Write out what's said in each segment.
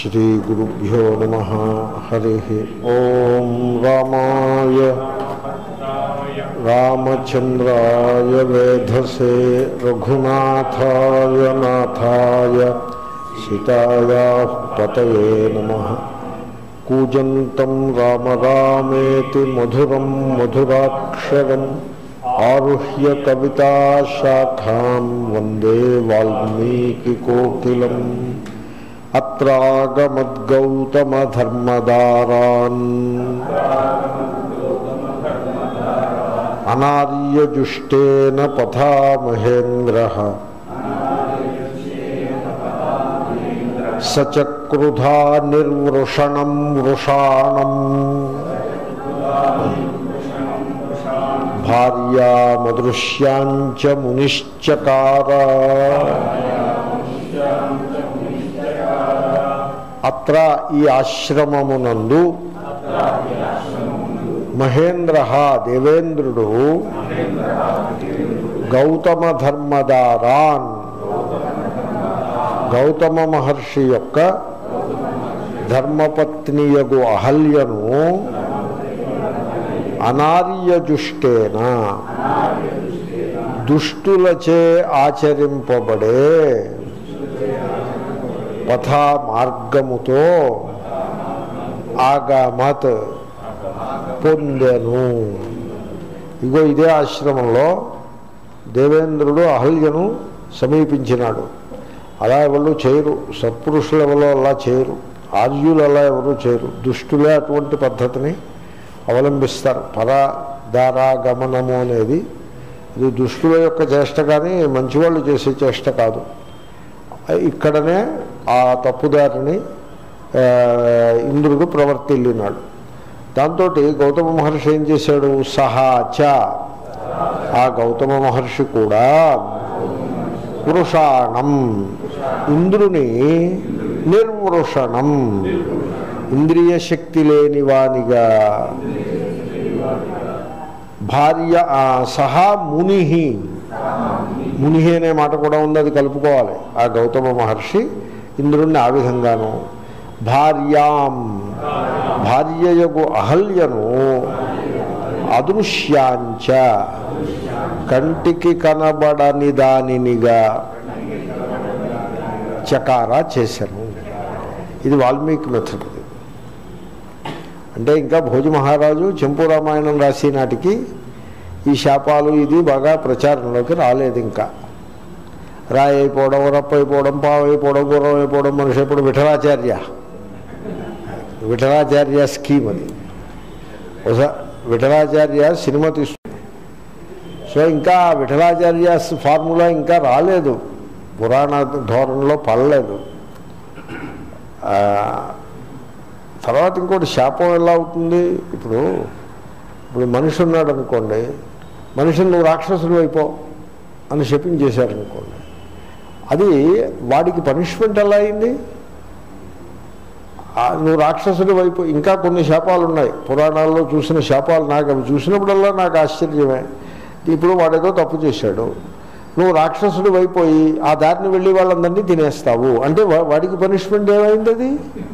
శ్రీగురుభ్యో నమ హరి ఓం రామాయ రామచంద్రాయ వేధసే రఘునాథాయ నాథాయ సీతాయా పతయే నమ కూజంతం రామ రామేతి మధురం మధురాక్షరం ఆరుహ్య కవితాశాఖాం వందే వాల్మీకికోకిలం అత్రాగమద్గౌతమధర్మదారాన్ అనార్యజుష్టేన పథా మహేంద్ర సచక్రుధా నిర్వృషణం వృషాణం భార్యామదృశ్యాంచ మునిశ్చకార అత్ర ఈ ఆశ్రమమునందు మహేంద్ర దేవేంద్రుడు గౌతమ ధర్మదారాన్ గౌతమ మహర్షి యొక్క ధర్మపత్నియగు అహల్యను అనార్యజుష్టేన దుష్టులచే ఆచరింపబడే పథా మార్గముతో ఆగామత్ పొందెను ఇగో ఇదే ఆశ్రమంలో దేవేంద్రుడు అహల్యను సమీపించినాడు అలా ఎవరు చేయరు సత్పురుషులు ఎవరో అలా చేయరు ఆర్యులు అలా ఎవరు చేయరు దుష్టులే అటువంటి పద్ధతిని అవలంబిస్తారు పరదారాగమనము అనేది ఇది దుష్టుల యొక్క చేష్ట కానీ మంచివాళ్ళు చేసే చేష్ట కాదు ఇక్కడనే ఆ తప్పుదారిని ఆ, ఇంద్రుడు ప్రవర్తిల్లినాడు దాంతో గౌతమ మహర్షి ఏం చేశాడు సహాచ ఆ గౌతమ మహర్షి కూడా వృషాణం ఇంద్రుని నిర్వృషణం ఇంద్రియ శక్తి లేని వానిగా భార్య ఆ, సహా ముని ముని అనే మాట కూడా ఉంది అది కలుపుకోవాలి ఆ గౌతమ మహర్షి ఇంద్రుణ్ణి ఆ విధంగాను భార్యాం భార్యయగు అహల్యను అదృశ్యాంచ కంటికి కనబడని దానినిగా చకారా చేశాను ఇది వాల్మీకి మెథడ్ ఇది. అంటే ఇంకా భోజ మహారాజు చెంపు రామాయణం రాసి నాటికి ఈ శాపాలు ఇది బాగా ప్రచారంలోకి రాలేదు ఇంకా రాయి అయిపోవడం రప్పు అయిపోవడం పావు అయిపోవడం గుర్రం అయిపోవడం మనిషి అయిపోవడం విఠలాచార్య విఠలాచార్య స్కీమ్ అది ఒకసారి విఠలాచార్య సినిమా తీసు సో ఇంకా విఠలాచార్య ఫార్ములా ఇంకా రాలేదు పురాణ ధోరణిలో పడలేదు ఆ, తర్వాత ఇంకోటి శాపం ఎలా అవుతుంది ఇప్పుడు ఇప్పుడు మనిషి ఉన్నాడు అనుకోండి మనిషిని నువ్వు రాక్షసుడు అయిపో అని షెప్పింగ్ చేశారనుకోండి అది వాడికి పనిష్మెంట్ ఎలా అయింది ఆ, నువ్వు రాక్షసుడి వైపు ఇంకా కొన్ని శాపాలు ఉన్నాయి పురాణాల్లో చూసిన శాపాలు నాకు అవి చూసినప్పుడల్లా నాకు ఆశ్చర్యమే ఇప్పుడు వాడేదో తప్పు చేశాడు నువ్వు రాక్షసుడి అయిపోయి ఆ దారిని వెళ్ళి వాళ్ళందరినీ తినేస్తావు అంటే వా- వాడికి పనిష్మెంట్ ఏమైంది అది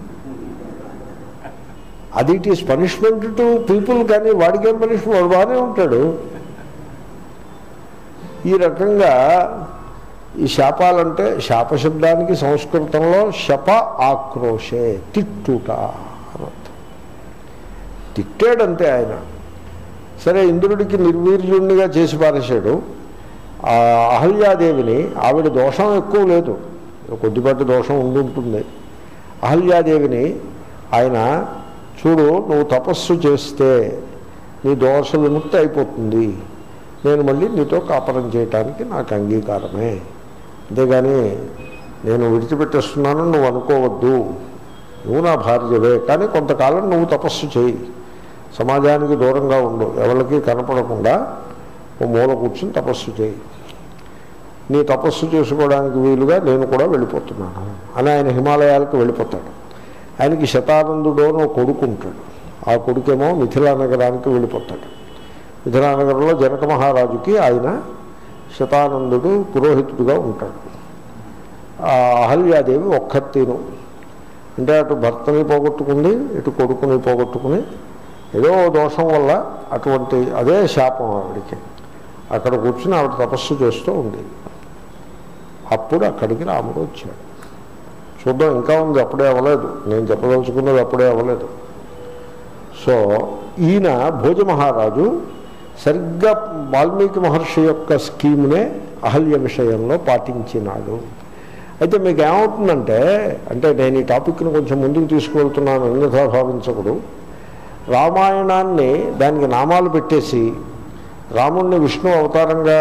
అది it is punishment to people కానీ వాడికి ఏం పనిష్మెంట్ వాడు బాగానే ఉంటాడు ఈ రకంగా ఈ శాపాలంటే శాపశబ్దానికి సంస్కృతంలో శప ఆక్రోషే తిట్టుట అని అర్థం. తిట్టాడంతే ఆయన సరే ఇంద్రుడికి నిర్వీర్యుణ్ణిగా చేసి పారేశాడు ఆ అహల్యాదేవిని ఆవిడ దోషం ఎక్కువ లేదు కొద్దిపాటి దోషం ఉండుంటుంది అహల్యాదేవిని ఆయన చూడు నువ్వు తపస్సు చేస్తే నీ దోష విముక్తి అయిపోతుంది నేను మళ్ళీ నీతో కాపరం చేయటానికి నాకు అంగీకారమే అంతేగాని నేను విడిచిపెట్టేస్తున్నాను నువ్వు అనుకోవద్దు నువ్వు నా భార్యవే కానీ కొంతకాలం నువ్వు తపస్సు చేయి సమాజానికి దూరంగా ఉండు ఎవరికి కనపడకుండా ఓ మూల కూర్చుని తపస్సు చేయి నీ తపస్సు చేసుకోవడానికి వీలుగా నేను కూడా వెళ్ళిపోతున్నాను అని ఆయన హిమాలయాలకు వెళ్ళిపోతాడు ఆయనకి శతానందుడు అని ఒక కొడుకు ఉంటాడు ఆ కొడుకేమో మిథిలా నగరానికి వెళ్ళిపోతాడు మిథిలానగరంలో జనక మహారాజుకి ఆయన శతానందుడు పురోహితుడిగా ఉంటాడు ఆ అహల్యాదేవి ఒక్కతీను అంటే అటు భర్తని పోగొట్టుకుంది ఇటు కొడుకుని పోగొట్టుకుని ఏదో ఓ దోషం వల్ల అటువంటి అదే శాపం ఆవిడికి అక్కడ కూర్చుని ఆవిడ తపస్సు చేస్తూ ఉంది అప్పుడు అక్కడికి రాముడు వచ్చాడు చూద్దాం ఇంకా ఉంది అప్పుడే అవ్వలేదు నేను చెప్పదలుచుకున్నది అప్పుడే అవ్వలేదు సో ఈయన భోజ మహారాజు సరిగ్గా వాల్మీకి మహర్షి యొక్క స్కీమ్నే అహల్య విషయంలో పాటించినాడు అయితే మీకు ఏమవుతుందంటే అంటే నేను ఈ టాపిక్ని కొంచెం ముందుకు తీసుకువెళ్తున్నాను అన్యథా భావించకూడదు రామాయణాన్ని దానికి నామాలు పెట్టేసి రాముణ్ణి విష్ణు అవతారంగా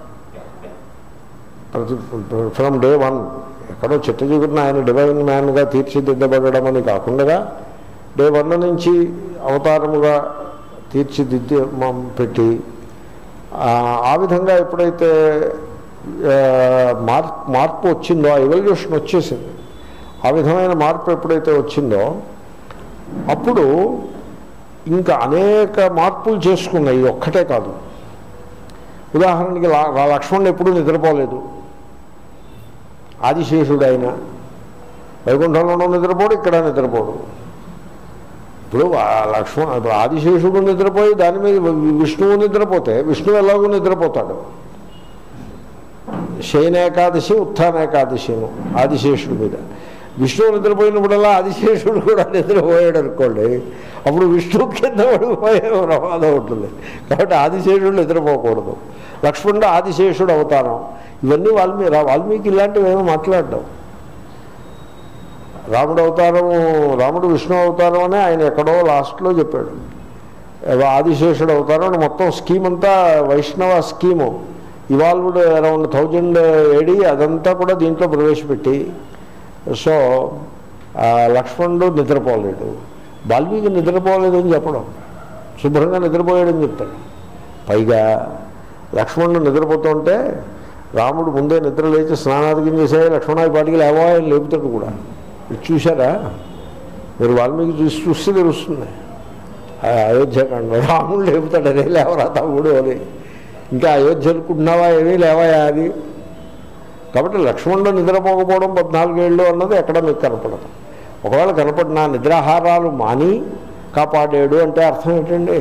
ప్రతి ఫ్రమ్ డే వన్ ఎక్కడో చిట్ట చిగురిన ఆయన డివైన్ మ్యాన్గా తీర్చిదిద్దబడడం అని కాకుండా డే వన్ నుంచి అవతారముగా తీర్చిదిద్ది మ- పెట్టి ఆ, ఆ విధంగా ఎప్పుడైతే ఆ, మార్పు మార్పు వచ్చిందో ఆ ఎవల్యూషన్ వచ్చేసింది ఆ విధమైన మార్పు ఎప్పుడైతే వచ్చిందో అప్పుడు ఇంకా అనేక మార్పులు చేసుకున్నాయి ఇది ఒక్కటే కాదు ఉదాహరణకి లా- లా- లక్ష్మణుడు ఎప్పుడూ నిద్రపోలేదు ఆదిశేషుడు ఆయన వైకుంఠంలోనూ నిద్రపోడు ఇక్కడ నిద్రపోడు ఇప్పుడు ఆ లక్ష్మణ ఇప్పుడు ఆదిశేషుడు నిద్రపోయి దాని మీద వి- విష్ణువు నిద్రపోతే విష్ణువు ఎలాగో నిద్రపోతాడు శయన ఏకాదశి ఉత్థాన ఏకాదశిను ఆదిశేషుడి మీద విష్ణువు నిద్రపోయినప్పుడల్లా ఆదిశేషుడు కూడా నిద్రపోయాడు అనుకోండి అప్పుడు విష్ణువు కింద పడిపోయే ప్రమాదం ఉంటుంది కాబట్టి ఆదిశేషుడు నిద్రపోకూడదు లక్ష్మణుడు ఆదిశేషుడు అవతారం ఇవన్నీ వాల్మీ రా- వాల్మీకి ఇలాంటివి ఏమో మాట్లాడడం రాముడు అవతారం రాముడు విష్ణు అవతారం అని ఆయన ఎక్కడో లాస్ట్లో చెప్పాడు ఏవో ఆదిశేషుడు అవతారం అని మొత్తం స్కీమ్ అంతా Vaishnava scheme evolved around thousand AD అదంతా కూడా దీంట్లో ప్రవేశపెట్టి సో ఆ, లక్ష్మణుడు నిద్రపోలేడు వాల్మీకి నిద్రపోలేదని చెప్పడం శుభ్రంగా నిద్రపోయాడని చెప్తాడు పైగా లక్ష్మణుడు నిద్రపోతుంటే రాముడు ముందే నిద్ర లేచి స్నానాధికం చేసే లక్ష్మణాది పాటికి లేవా అని లేపుతాడు కూడా ఇది చూసారా మీరు వాల్మీకి చూసి చూస్తే తెలుస్తుంది ఆ అయోధ్యకాండ రాముడు లేపుతాడు అదే లేవరా తమ్ముడు అని ఇంకా అయోధ్య అనుకుంటున్నావా ఏమీ లేవాయా అది కాబట్టి లక్ష్మణుడు నిద్రపోకపోవడం పద్నాలుగేళ్ళు అన్నది ఎక్కడ మీకు కనపడదు ఒకవేళ కనపడిన నిద్రాహారాలు మాని కాపాడాడు అంటే అర్థం ఏంటండి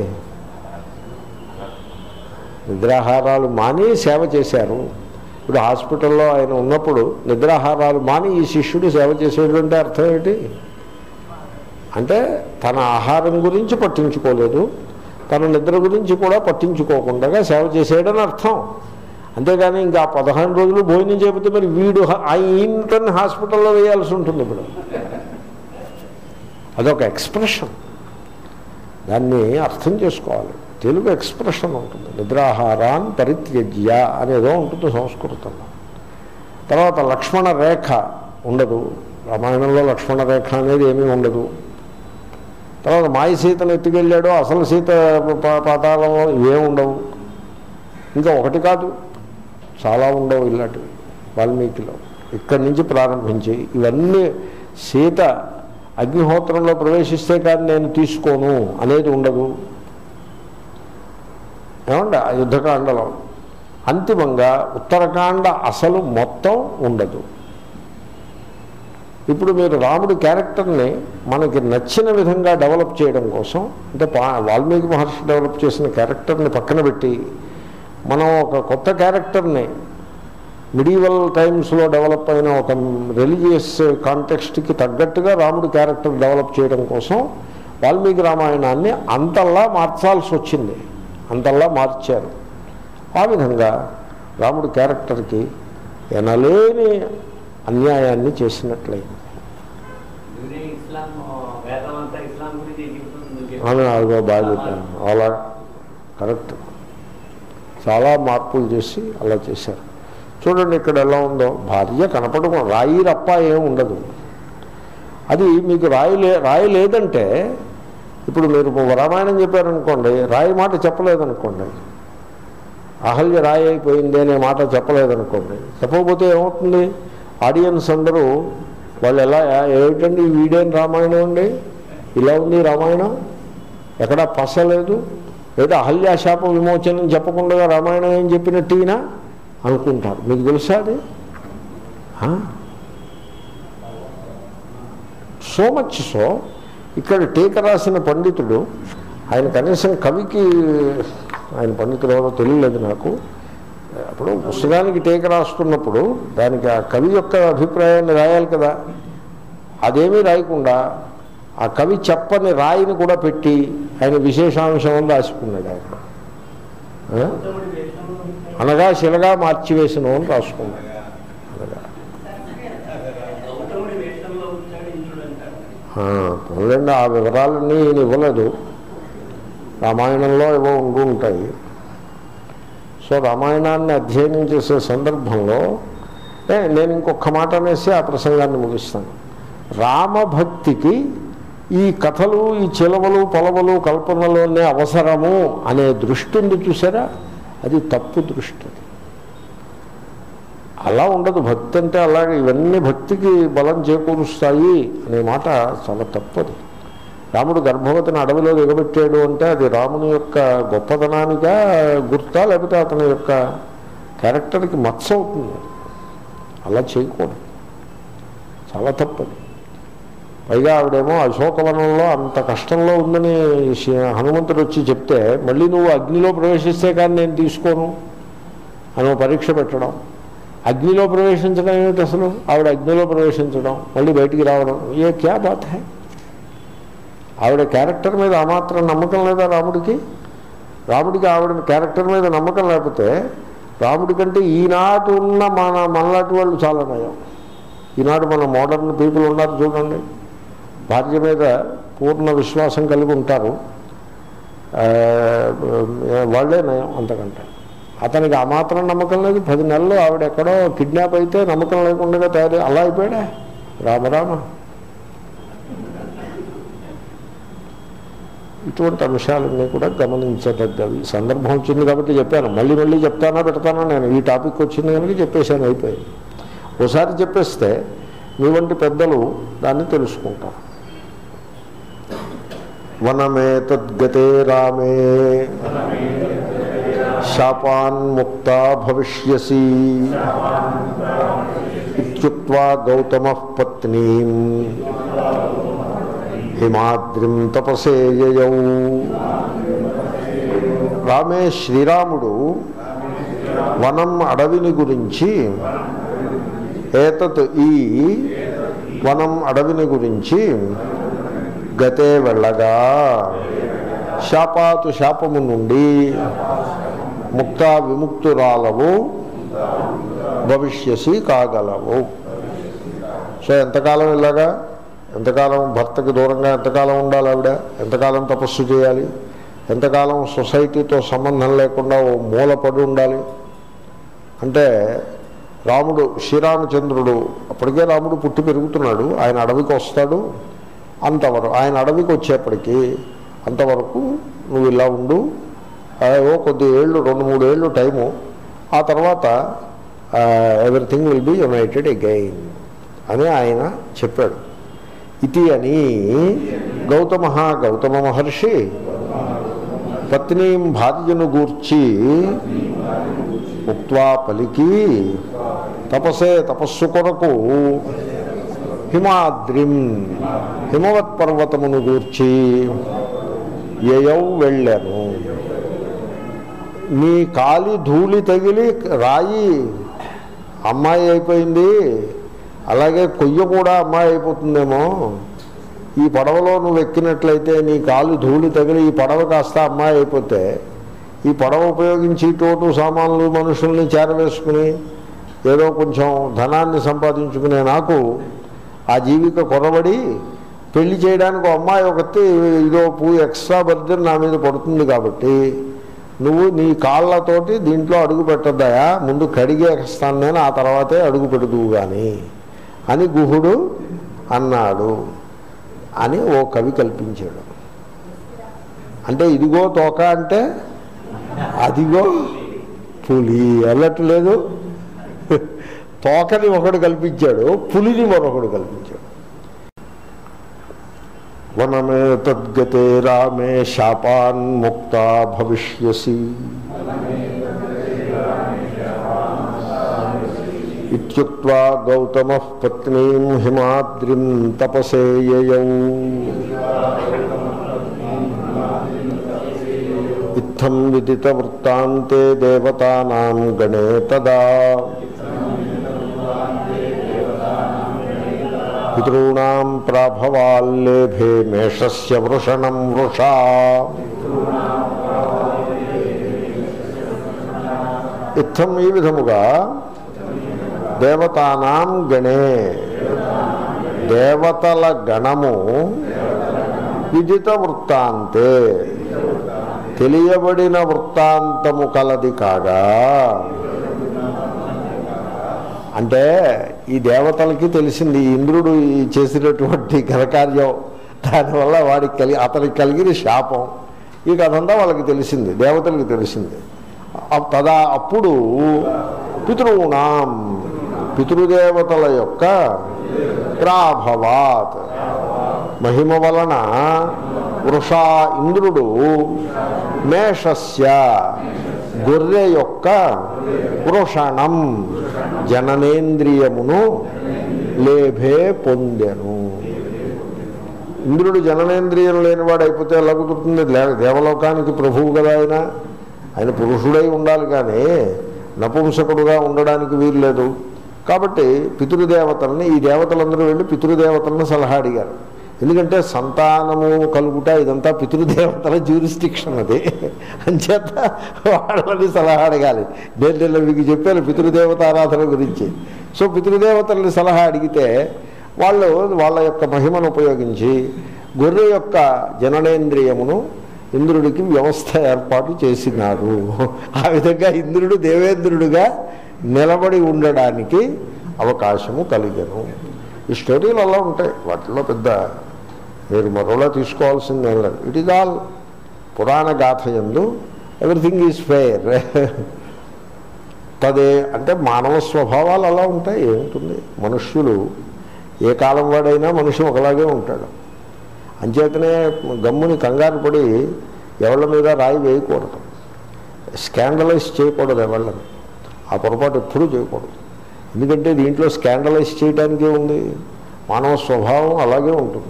నిద్రాహారాలు మాని సేవ చేశారు ఇప్పుడు హాస్పిటల్లో ఆయన ఉన్నప్పుడు నిద్రాహారాలు మాని ఈ శిష్యుడు సేవ చేసేడు అంటే అర్థం ఏంటి అంటే తన ఆహారం గురించి పట్టించుకోలేదు తన నిద్ర గురించి కూడా పట్టించుకోకుండా సేవ చేసేయడని అర్థం అంతేగాని ఇంకా ఆ పదహారు రోజులు భోజనం చేయకపోతే మరి వీడు హ- ఆ ఈయనతోని హాస్పిటల్లో వేయాల్సి ఉంటుంది ఇప్పుడు అదొక ఎక్స్ప్రెషన్ దాన్ని అర్థం చేసుకోవాలి తెలుగు ఎక్స్ప్రెషన్ ఉంటుంది నిద్రాహారాన్ పరిత్యజ్య అనేదో ఉంటుంది సంస్కృతంలో తర్వాత లక్ష్మణ రేఖ ఉండదు రామాయణంలో లక్ష్మణ రేఖ అనేది ఏమీ ఉండదు తర్వాత మాయ సీతను ఎత్తుకెళ్ళాడు అసలు సీత పా- పాతాళంలో ఇవే ఉండవు ఇంకా ఒకటి కాదు చాలా ఉండవు ఇలాంటివి వాల్మీకిలో ఇక్కడి నుంచి ప్రారంభించి ఇవన్నీ సీత అగ్నిహోత్రంలో ప్రవేశిస్తే కానీ నేను తీసుకోను అనేది ఉండదు ఏమండి ఆ యుద్ధకాండలో అంతిమంగా ఉత్తరకాండ అసలు మొత్తం ఉండదు ఇప్పుడు మీరు రాముడి క్యారెక్టర్ని మనకి నచ్చిన విధంగా డెవలప్ చేయడం కోసం అంటే పా- వాల్మీకి మహర్షి డెవలప్ చేసిన క్యారెక్టర్ని పక్కన పెట్టి మనం ఒక కొత్త క్యారెక్టర్ని మిడీవల్ టైమ్స్లో డెవలప్ అయిన ఒక రిలీజియస్ కాంటెక్స్ట్కి తగ్గట్టుగా రాముడి క్యారెక్టర్ డెవలప్ చేయడం కోసం వాల్మీకి రామాయణాన్ని అంతల్లా మార్చాల్సి వచ్చింది అంతల్లా మార్చారు ఆ విధంగా రాముడి క్యారెక్టర్కి ఎనలేని అన్యాయాన్ని చేసినట్లయింది డ్యూరింగ్ ఇస్లాం వేదం అంతా ఇస్లాం గురించి చెబుతుంది అని అదిగో బాగా చెప్పాను అలా కరెక్ట్ చాలా మార్పులు చేసి అలా చేశారు చూడండి ఇక్కడ ఎలా ఉందో భార్య కనపడకు రాయి రప్ప ఏం ఉండదు అది మీకు రాయి లే రాయి లేదంటే ఇప్పుడు మీరు రామాయణం చెప్పారనుకోండి రాయి మాట చెప్పలేదనుకోండి అహల్య రాయి అయిపోయింది అనే మాట చెప్పలేదనుకోండి చెప్పకపోతే ఏమవుతుంది ఆడియన్స్ అందరూ వాళ్ళు ఎలా ఏమిటండి ఈ వీడియోని రామాయణం అండి ఇలా ఉంది రామాయణం ఎక్కడ పస లేదు లేదా అహల్యాశాప విమోచనం చెప్పకుండా రామాయణం ఏం చెప్పినట్టినా అనుకుంటారు మీకు తెలుసా అది ఆ? సో మచ్ సో ఇక్కడ టీక రాసిన పండితుడు ఆయన కనీసం కవికి ఆయన పండితుడు ఎవరో తెలియలేదు నాకు అప్పుడు పుస్తకానికి టీక రాస్తున్నప్పుడు దానికి ఆ కవి యొక్క అభిప్రాయాన్ని రాయాలి కదా అదేమీ రాయకుండా ఆ కవి చెప్పని రాయిని కూడా పెట్టి ఆయన విశేషాంశం రాసుకున్నాడు ఆయన ఆ? అనగా శిలగా మార్చివేసిన అని రాసుకున్నాడు అనగా గౌతముడి వేషంలో వచ్చాడు ఇంద్రుడు అంటారు ఆ, పోన్లేండి ఆ వివరాలన్నీ ఈయన ఇవ్వలేదు రామాయణంలో ఏవో ఉంటూ ఉంటాయి సో రామాయణాన్ని అధ్యయనం చేసే సందర్భంలో ఏ, నేను ఇంకొక మాట అనేసి ఆ ప్రసంగాన్ని ముగిస్తాను రామభక్తికి ఈ కథలు ఈ చిలవలు పొలవలు కల్పనలోనే అవసరము అనే దృష్టి ఉంది చూసారా అది తప్పు దృష్టి అది. అలా ఉండదు భక్తి అంటే అలాగే ఇవన్నీ భక్తికి బలం చేకూరుస్తాయి అనే మాట చాలా తప్పది రాముడు గర్భవతిని అడవిలో దిగబెట్టాడు అంటే అది రాముని యొక్క గొప్పతనానిగా గుర్తా లేకపోతే అతని యొక్క క్యారెక్టర్కి మత్స అవుతుంది అలా చేయకూడదు చాలా తప్పది పైగా ఆవిడేమో అశోకవనంలో అంత కష్టంలో ఉందని శి- హనుమంతుడు వచ్చి చెప్తే మళ్ళీ నువ్వు అగ్నిలో ప్రవేశిస్తే కానీ నేను తీసుకోను అని ఓ పరీక్ష పెట్టడం అగ్నిలో ప్రవేశించడం ఏమిటి అసలు ఆవిడ అగ్నిలో ప్రవేశించడం మళ్ళీ బయటికి రావడం ఏ క్యా బాత్ హై ఆవిడ క్యారెక్టర్ మీద ఆ మాత్రం నమ్మకం లేదా రాముడికి రాముడికి ఆవిడ క్యారెక్టర్ మీద నమ్మకం లేకపోతే రాముడి కంటే ఈనాటి ఉన్న మన మనలాంటి వాళ్ళు చాలా నయం ఈనాడు మన మోడర్న్ పీపుల్ ఉన్నారు చూడండి భార్య మీద పూర్ణ విశ్వాసం కలిగి ఉంటారు ఆ, వాళ్ళే నయం అంతకంటే అతనికి ఆ మాత్రం నమ్మకం లేదు పది నెలలు ఆవిడ ఎక్కడో కిడ్నాప్ అయితే నమ్మకం లేకుండా తయారు అలా అయిపోయాడా రామరామ ఇటువంటి అంశాలన్నీ కూడా గమనించదగ్గవి సందర్భం వచ్చింది కాబట్టి చెప్పాను మళ్ళీ మళ్ళీ చెప్తానా పెడతానా నేను ఈ టాపిక్ వచ్చింది కనుక చెప్పేశాను అయిపోయింది ఒకసారి చెప్పేస్తే మీ వంటి పెద్దలు దాన్ని తెలుసుకుంటారు వనమే తద్గతే రామే శాపాన్ముక్త భవిష్యసి ఇత్యుక్త్వా గౌతమ పత్నీ హిమాద్రిం తపసేయయౌ రామే శ్రీరాముడు వనం అడవిని గురించి ఏతత్ ఈ వనం అడవిని గురించి గతే వెళ్ళగా శాపాతు శాపము నుండి ముక్త విముక్తురాలవు భవిష్యసి కాగలవు సో ఎంతకాలం ఇలాగా ఎంతకాలం భర్తకి దూరంగా ఎంతకాలం ఉండాలి ఆవిడ ఎంతకాలం తపస్సు చేయాలి ఎంతకాలం సొసైటీతో సంబంధం లేకుండా ఓ మూలపడి ఉండాలి అంటే రాముడు శ్రీరామచంద్రుడు అప్పటికే రాముడు పుట్టి పెరుగుతున్నాడు ఆయన అడవికి వస్తాడు అంతవరకు ఆయన అడవికి వచ్చేప్పటికి అంతవరకు నువ్వు ఇలా ఉండు ఏవో కొద్ది ఏళ్ళు రెండు మూడు ఏళ్ళు టైము ఆ తర్వాత everything will be united again అని ఆయన చెప్పాడు ఇది అని గౌతమ గౌతమ మహర్షి పత్నీం భార్యను గూర్చి ఉక్వా పలికి తపసే తపస్సు కొరకు హిమాద్రిం హిమవత్ పర్వతమును గూర్చి యయౌ వెళ్ళాను నీ కాలి ధూళి తగిలి రాయి అమ్మాయి అయిపోయింది అలాగే కొయ్య కూడా అమ్మాయి అయిపోతుందేమో ఈ పడవలో నువ్వు ఎక్కినట్లయితే నీ కాలు ధూళి తగిలి ఈ పడవ కాస్త అమ్మాయి అయిపోతే ఈ పడవ ఉపయోగించి తోటు సామాన్లు మనుషుల్ని చేరవేసుకుని ఏదో కొంచెం ధనాన్ని సంపాదించుకునే నాకు ఆ జీవిక కొరబడి పెళ్లి చేయడానికి ఒక అమ్మాయి ఒకటి ఇదో పూ ఎక్స్ట్రా బర్జన్ నా మీద పడుతుంది కాబట్టి నువ్వు నీ కాళ్ళతోటి దీంట్లో అడుగు పెట్టద్దయా ముందు కడిగేస్తాను నేను ఆ తర్వాతే అడుగు పెడుదువు కానీ అని గుహుడు అన్నాడు అని ఓ కవి కల్పించాడు అంటే ఇదిగో తోక అంటే అదిగో పులి అన్నట్లేదు తోకని ఒకడు కల్పించాడు పులిని మరొకడు కల్పించాడు వనమే తద్గతే రామే శాపాన్ ముక్త భవిష్యసి ఇత్యుక్త్వా గౌతమ పత్నీం హిమాద్రిం తపసేయయౌ ఇత్థం విదిత వృత్తాంతే దేవతానాం గణే తదా పితॄణాం ప్రాభవాల్లేభే మేషస్య వృషణం వృషా ఇత్థం ఈ విధముగా దేవతానాం గణే దేవతల గణము విదిత వృత్తాంతే తెలియబడిన వృత్తాంతము కలది కాగా అంటే ఈ దేవతలకి తెలిసింది ఈ ఇంద్రుడు ఈ చేసినటువంటి ఘనకార్యం దానివల్ల వాడికి కలిగి అతనికి కలిగిన శాపం ఈ కథంతా వాళ్ళకి తెలిసింది దేవతలకు తెలిసింది అ- తదా అప్పుడు పితృణాం పితృదేవతల యొక్క ప్రాభవాత్ మహిమ వలన వృషా ఇంద్రుడు మేషస్య గొర్రె యొక్క వృషణం జననేంద్రియమును లేభే పొందెను ఇంద్రుడు జననేంద్రియం లేనివాడు అయిపోతే ఎలా కుదురుతుంది లే- దేవలోకానికి ప్రభువు కదా ఆయన ఆయన పురుషుడై ఉండాలి కానీ నపుంసకుడుగా ఉండడానికి వీలు లేదు కాబట్టి పితృదేవతల్ని ఈ దేవతలందరూ వెళ్ళి పితృదేవతలను సలహా అడిగారు ఎందుకంటే సంతానము కలుగుట ఇదంతా పితృదేవతల జ్యూరిస్టిక్షన్ అది అంచేత వాళ్ళని సలహా అడగాలి నేను నిన్న మీకు చెప్పాను పితృదేవత ఆరాధన గురించి సో పితృదేవతల్ని సలహా అడిగితే వాళ్ళు వాళ్ళ యొక్క మహిమను ఉపయోగించి గొర్రె యొక్క జననేంద్రియమును ఇంద్రుడికి వ్యవస్థ ఏర్పాటు చేసినారు ఆ విధంగా ఇంద్రుడు దేవేంద్రుడుగా నిలబడి ఉండడానికి అవకాశము కలిగను ఈ స్టోరీలు అలా ఉంటాయి వాటిలో పెద్ద మీరు మరోలా తీసుకోవాల్సిందేం లేదు ఇట్ ఈజ్ ఆల్ పురాణ గాథ ఎందు ఎవ్రీథింగ్ ఈజ్ ఫెయిర్ తదే అంటే మానవ స్వభావాలు అలా ఉంటాయి ఏముంటుంది మనుష్యులు ఏ కాలం వాడైనా మనిషి ఒకలాగే ఉంటాడు అంచేతనే గమ్ముని కంగారు పడి ఎవళ్ళ మీద రాయి వేయకూడదు స్కాండలైజ్ చేయకూడదు ఎవళ్ళని ఆ పొరపాటు ఎప్పుడూ చేయకూడదు ఎందుకంటే దీంట్లో స్కాండలైజ్ చేయడానికే ఉంది మానవ స్వభావం అలాగే ఉంటుంది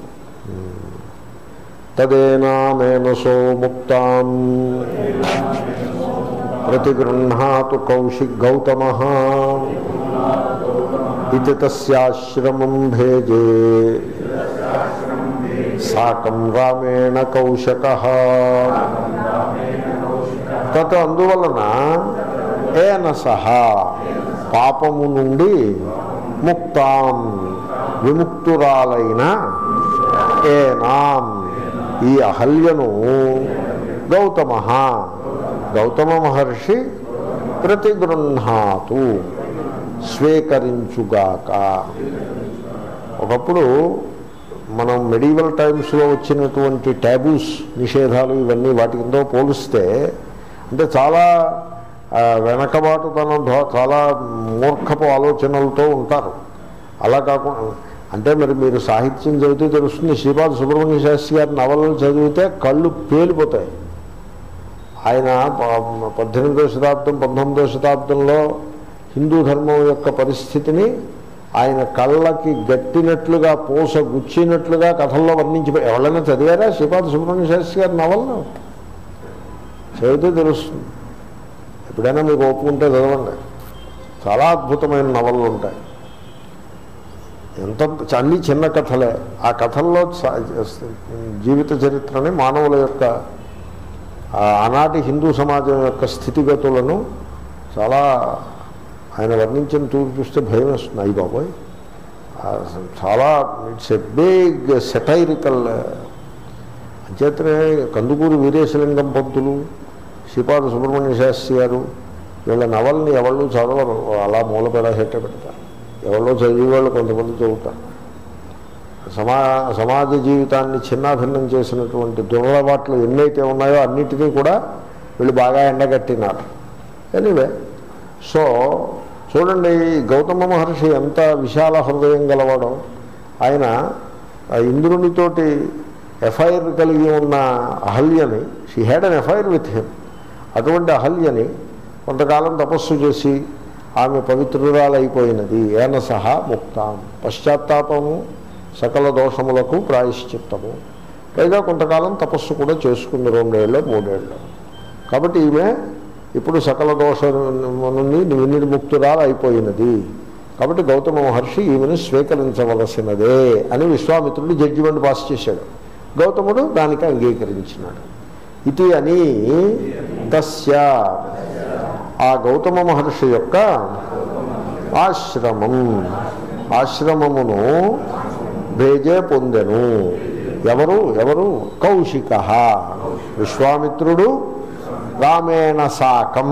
తదేనామేనసో ముక్తాం ప్రతిగృహాతు కౌశిక్ గౌతమ ఇది తస్యాశ్రమం భేజే సాకం రామేణ కౌశక తత అందువలన ఏన సహా పాపము నుండి ముక్తాం విముక్తురాలైన ఏనాం ఈ అహల్యను గౌతమ గౌతమ మహర్షి ప్రతిగృహాతు స్వీకరించుగాక ఒకప్పుడు మనం మెడివల్ టైమ్స్లో వచ్చినటువంటి ట్యాబూస్ నిషేధాలు ఇవన్నీ వాటి కింద పోలిస్తే అంటే చాలా ఆ, వెనకబాటుతనం ధో- చాలా మూర్ఖపు ఆలోచనలతో ఉంటారు అలా కాకుండా అంటే మరి మీరు సాహిత్యం చదివితే తెలుస్తుంది శ్రీపాద సుబ్రహ్మణ్య శాస్త్రి గారి నవలలు చదివితే కళ్ళు పేలిపోతాయి ఆయన ప- పద్దెనిమిదవ శతాబ్దం పంతొమ్మిదవ శతాబ్దంలో హిందూ ధర్మం యొక్క పరిస్థితిని ఆయన కళ్ళకి గట్టినట్లుగా పూస గుచ్చినట్లుగా కథల్లో వర్ణించి ఎవరైనా చదివారా శ్రీపాద సుబ్రహ్మణ్య శాస్త్రి గారి నవల్లో చదివితే తెలుస్తుంది ఎప్పుడైనా మీకు ఒప్పుకుంటే చదవండి చాలా అద్భుతమైన నవలలు ఉంటాయి ఎంత అన్ని చిన్న కథలే ఆ కథల్లో స- జీవిత చరిత్రని మానవుల యొక్క ఆ ఆనాటి హిందూ సమాజం యొక్క స్థితిగతులను చాలా ఆయన వర్ణించిన తూర్పు చూస్తే భయం వేస్తుంది అయ్యి బాబోయ్ ఆ చాలా ఇట్స్ ఎ బిగ్ సెటైరికల్ అంచేతనే కందుకూరు వీరేశలింగం పంతులు శ్రీపాద సుబ్రహ్మణ్య శాస్త్రి గారు వీళ్ళ నవల్ని ఎవళ్ళు చదవరు అలా మూలపెడ హెట్ట పెడతారు ఎవరో చదివే వాళ్ళు కొంతమంది చదువుతారు సమా సమాజ జీవితాన్ని చిన్నాభిన్నం చేసినటువంటి దురలవాట్లు ఎన్నైతే ఉన్నాయో అన్నిటినీ కూడా వీళ్ళు బాగా ఎండగట్టినారు ఎనీవే సో చూడండి ఈ గౌతమ మహర్షి ఎంత విశాల హృదయం గలవాడో ఆయన ఆ ఇంద్రునితోటి ఎఫ్ఐఆర్ కలిగి ఉన్న అహల్యని she had an affair with him అటువంటి అహల్యని కొంతకాలం తపస్సు చేసి ఆమె పవిత్రురాలైపోయినది ఏన సహా ముక్తాం పశ్చాత్తాపము సకల దోషములకు ప్రాయశ్చిత్తము పైగా కొంతకాలం తపస్సు కూడా చేసుకుంది రెండేళ్ళు మూడేళ్ళు కాబట్టి ఈమె ఇప్పుడు సకల దోషము నుండి వినిర్ముక్తురాలు అయిపోయినది కాబట్టి గౌతమ మహర్షి ఈమెను స్వీకరించవలసినదే అని విశ్వామిత్రుడు జడ్జిమెంట్ పాస్ చేశాడు గౌతముడు దానికి అంగీకరించినాడు ఇది అని తస్య ఆ గౌతమ మహర్షి యొక్క ఆశ్రమం ఆశ్రమమును భేజే పొందెను ఎవరు ఎవరు కౌశిక విశ్వామిత్రుడు రామేణ సాకం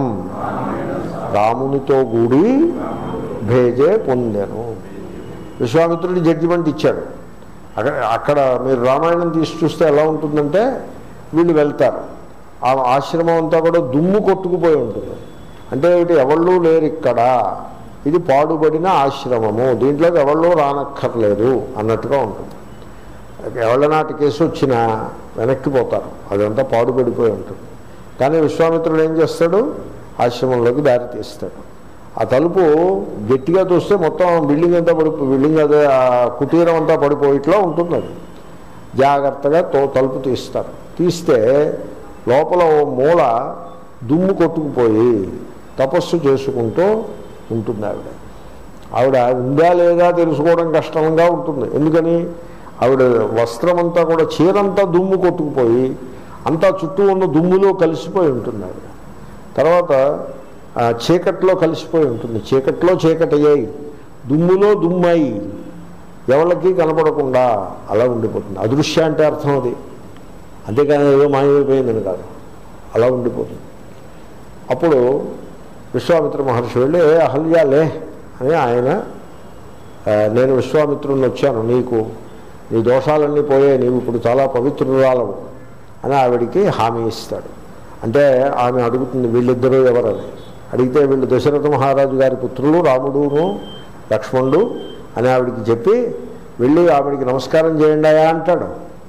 రామునితో కూడి భేజే పొందెను విశ్వామిత్రుడు జడ్జిమెంట్ ఇచ్చాడు అక్కడ అక్కడ మీరు రామాయణం తీసి చూస్తే ఎలా ఉంటుందంటే వీళ్ళు వెళ్తారు ఆ ఆశ్రమం అంతా కూడా దుమ్ము కొట్టుకుపోయి ఉంటుంది అంటే ఏమిటి ఎవళ్ళు లేరు ఇక్కడ ఇది పాడుబడిన ఆశ్రమము దీంట్లోకి ఎవళ్ళు రానక్కర్లేదు అన్నట్టుగా ఉంటుంది ఎవళ్ళనాటి కేసు వచ్చినా వెనక్కి పోతారు అదంతా పాడుపడిపోయి ఉంటుంది కానీ విశ్వామిత్రుడు ఏం చేస్తాడు ఆశ్రమంలోకి దారి తీస్తాడు ఆ తలుపు గట్టిగా చూస్తే మొత్తం బిల్డింగ్ అంతా పడిపో బిల్డింగ్ అదే ఆ కుటీరం అంతా పడిపోయిట్లా ఉంటుంది అది జాగ్రత్తగా తో తలుపు తీస్తారు తీస్తే లోపల ఓ మూల దుమ్ము కొట్టుకుపోయి తపస్సు చేసుకుంటూ ఉంటుంది ఆవిడ ఆవిడ ఉందా లేదా తెలుసుకోవడం కష్టంగా ఉంటుంది ఎందుకని ఆవిడ వస్త్రం అంతా కూడా చీరంతా దుమ్ము కొట్టుకుపోయి అంతా చుట్టూ ఉన్న దుమ్ములో కలిసిపోయి ఉంటుంది ఆవిడ తర్వాత ఆ, చీకట్లో కలిసిపోయి ఉంటుంది చీకట్లో చీకటయ్యాయి దుమ్ములో దుమ్మాయి ఎవరికి కనపడకుండా అలా ఉండిపోతుంది అదృశ్య అంటే అర్థం అది అంతేకాని ఏదో మాయమైపోయిందని కాదు అలా ఉండిపోతుంది అప్పుడు విశ్వామిత్ర మహర్షి వెళ్ళి "ఏ అహల్యా లే అని ఆయన "ఆ, నేను విశ్వామిత్రుని వచ్చాను నీకు నీ దోషాలన్నీ పోయాయి నీవు ఇప్పుడు చాలా పవిత్రురాలవు అని ఆవిడికి హామీ ఇస్తాడు అంటే ఆమె అడుగుతుంది వీళ్ళిద్దరూ ఎవరని అడిగితే వీళ్ళు దశరథ మహారాజు గారి పుత్రులు రాముడును లక్ష్మణుడు అని ఆవిడికి చెప్పి వెళ్ళి ఆవిడికి నమస్కారం చేయండి అయా అంటాడు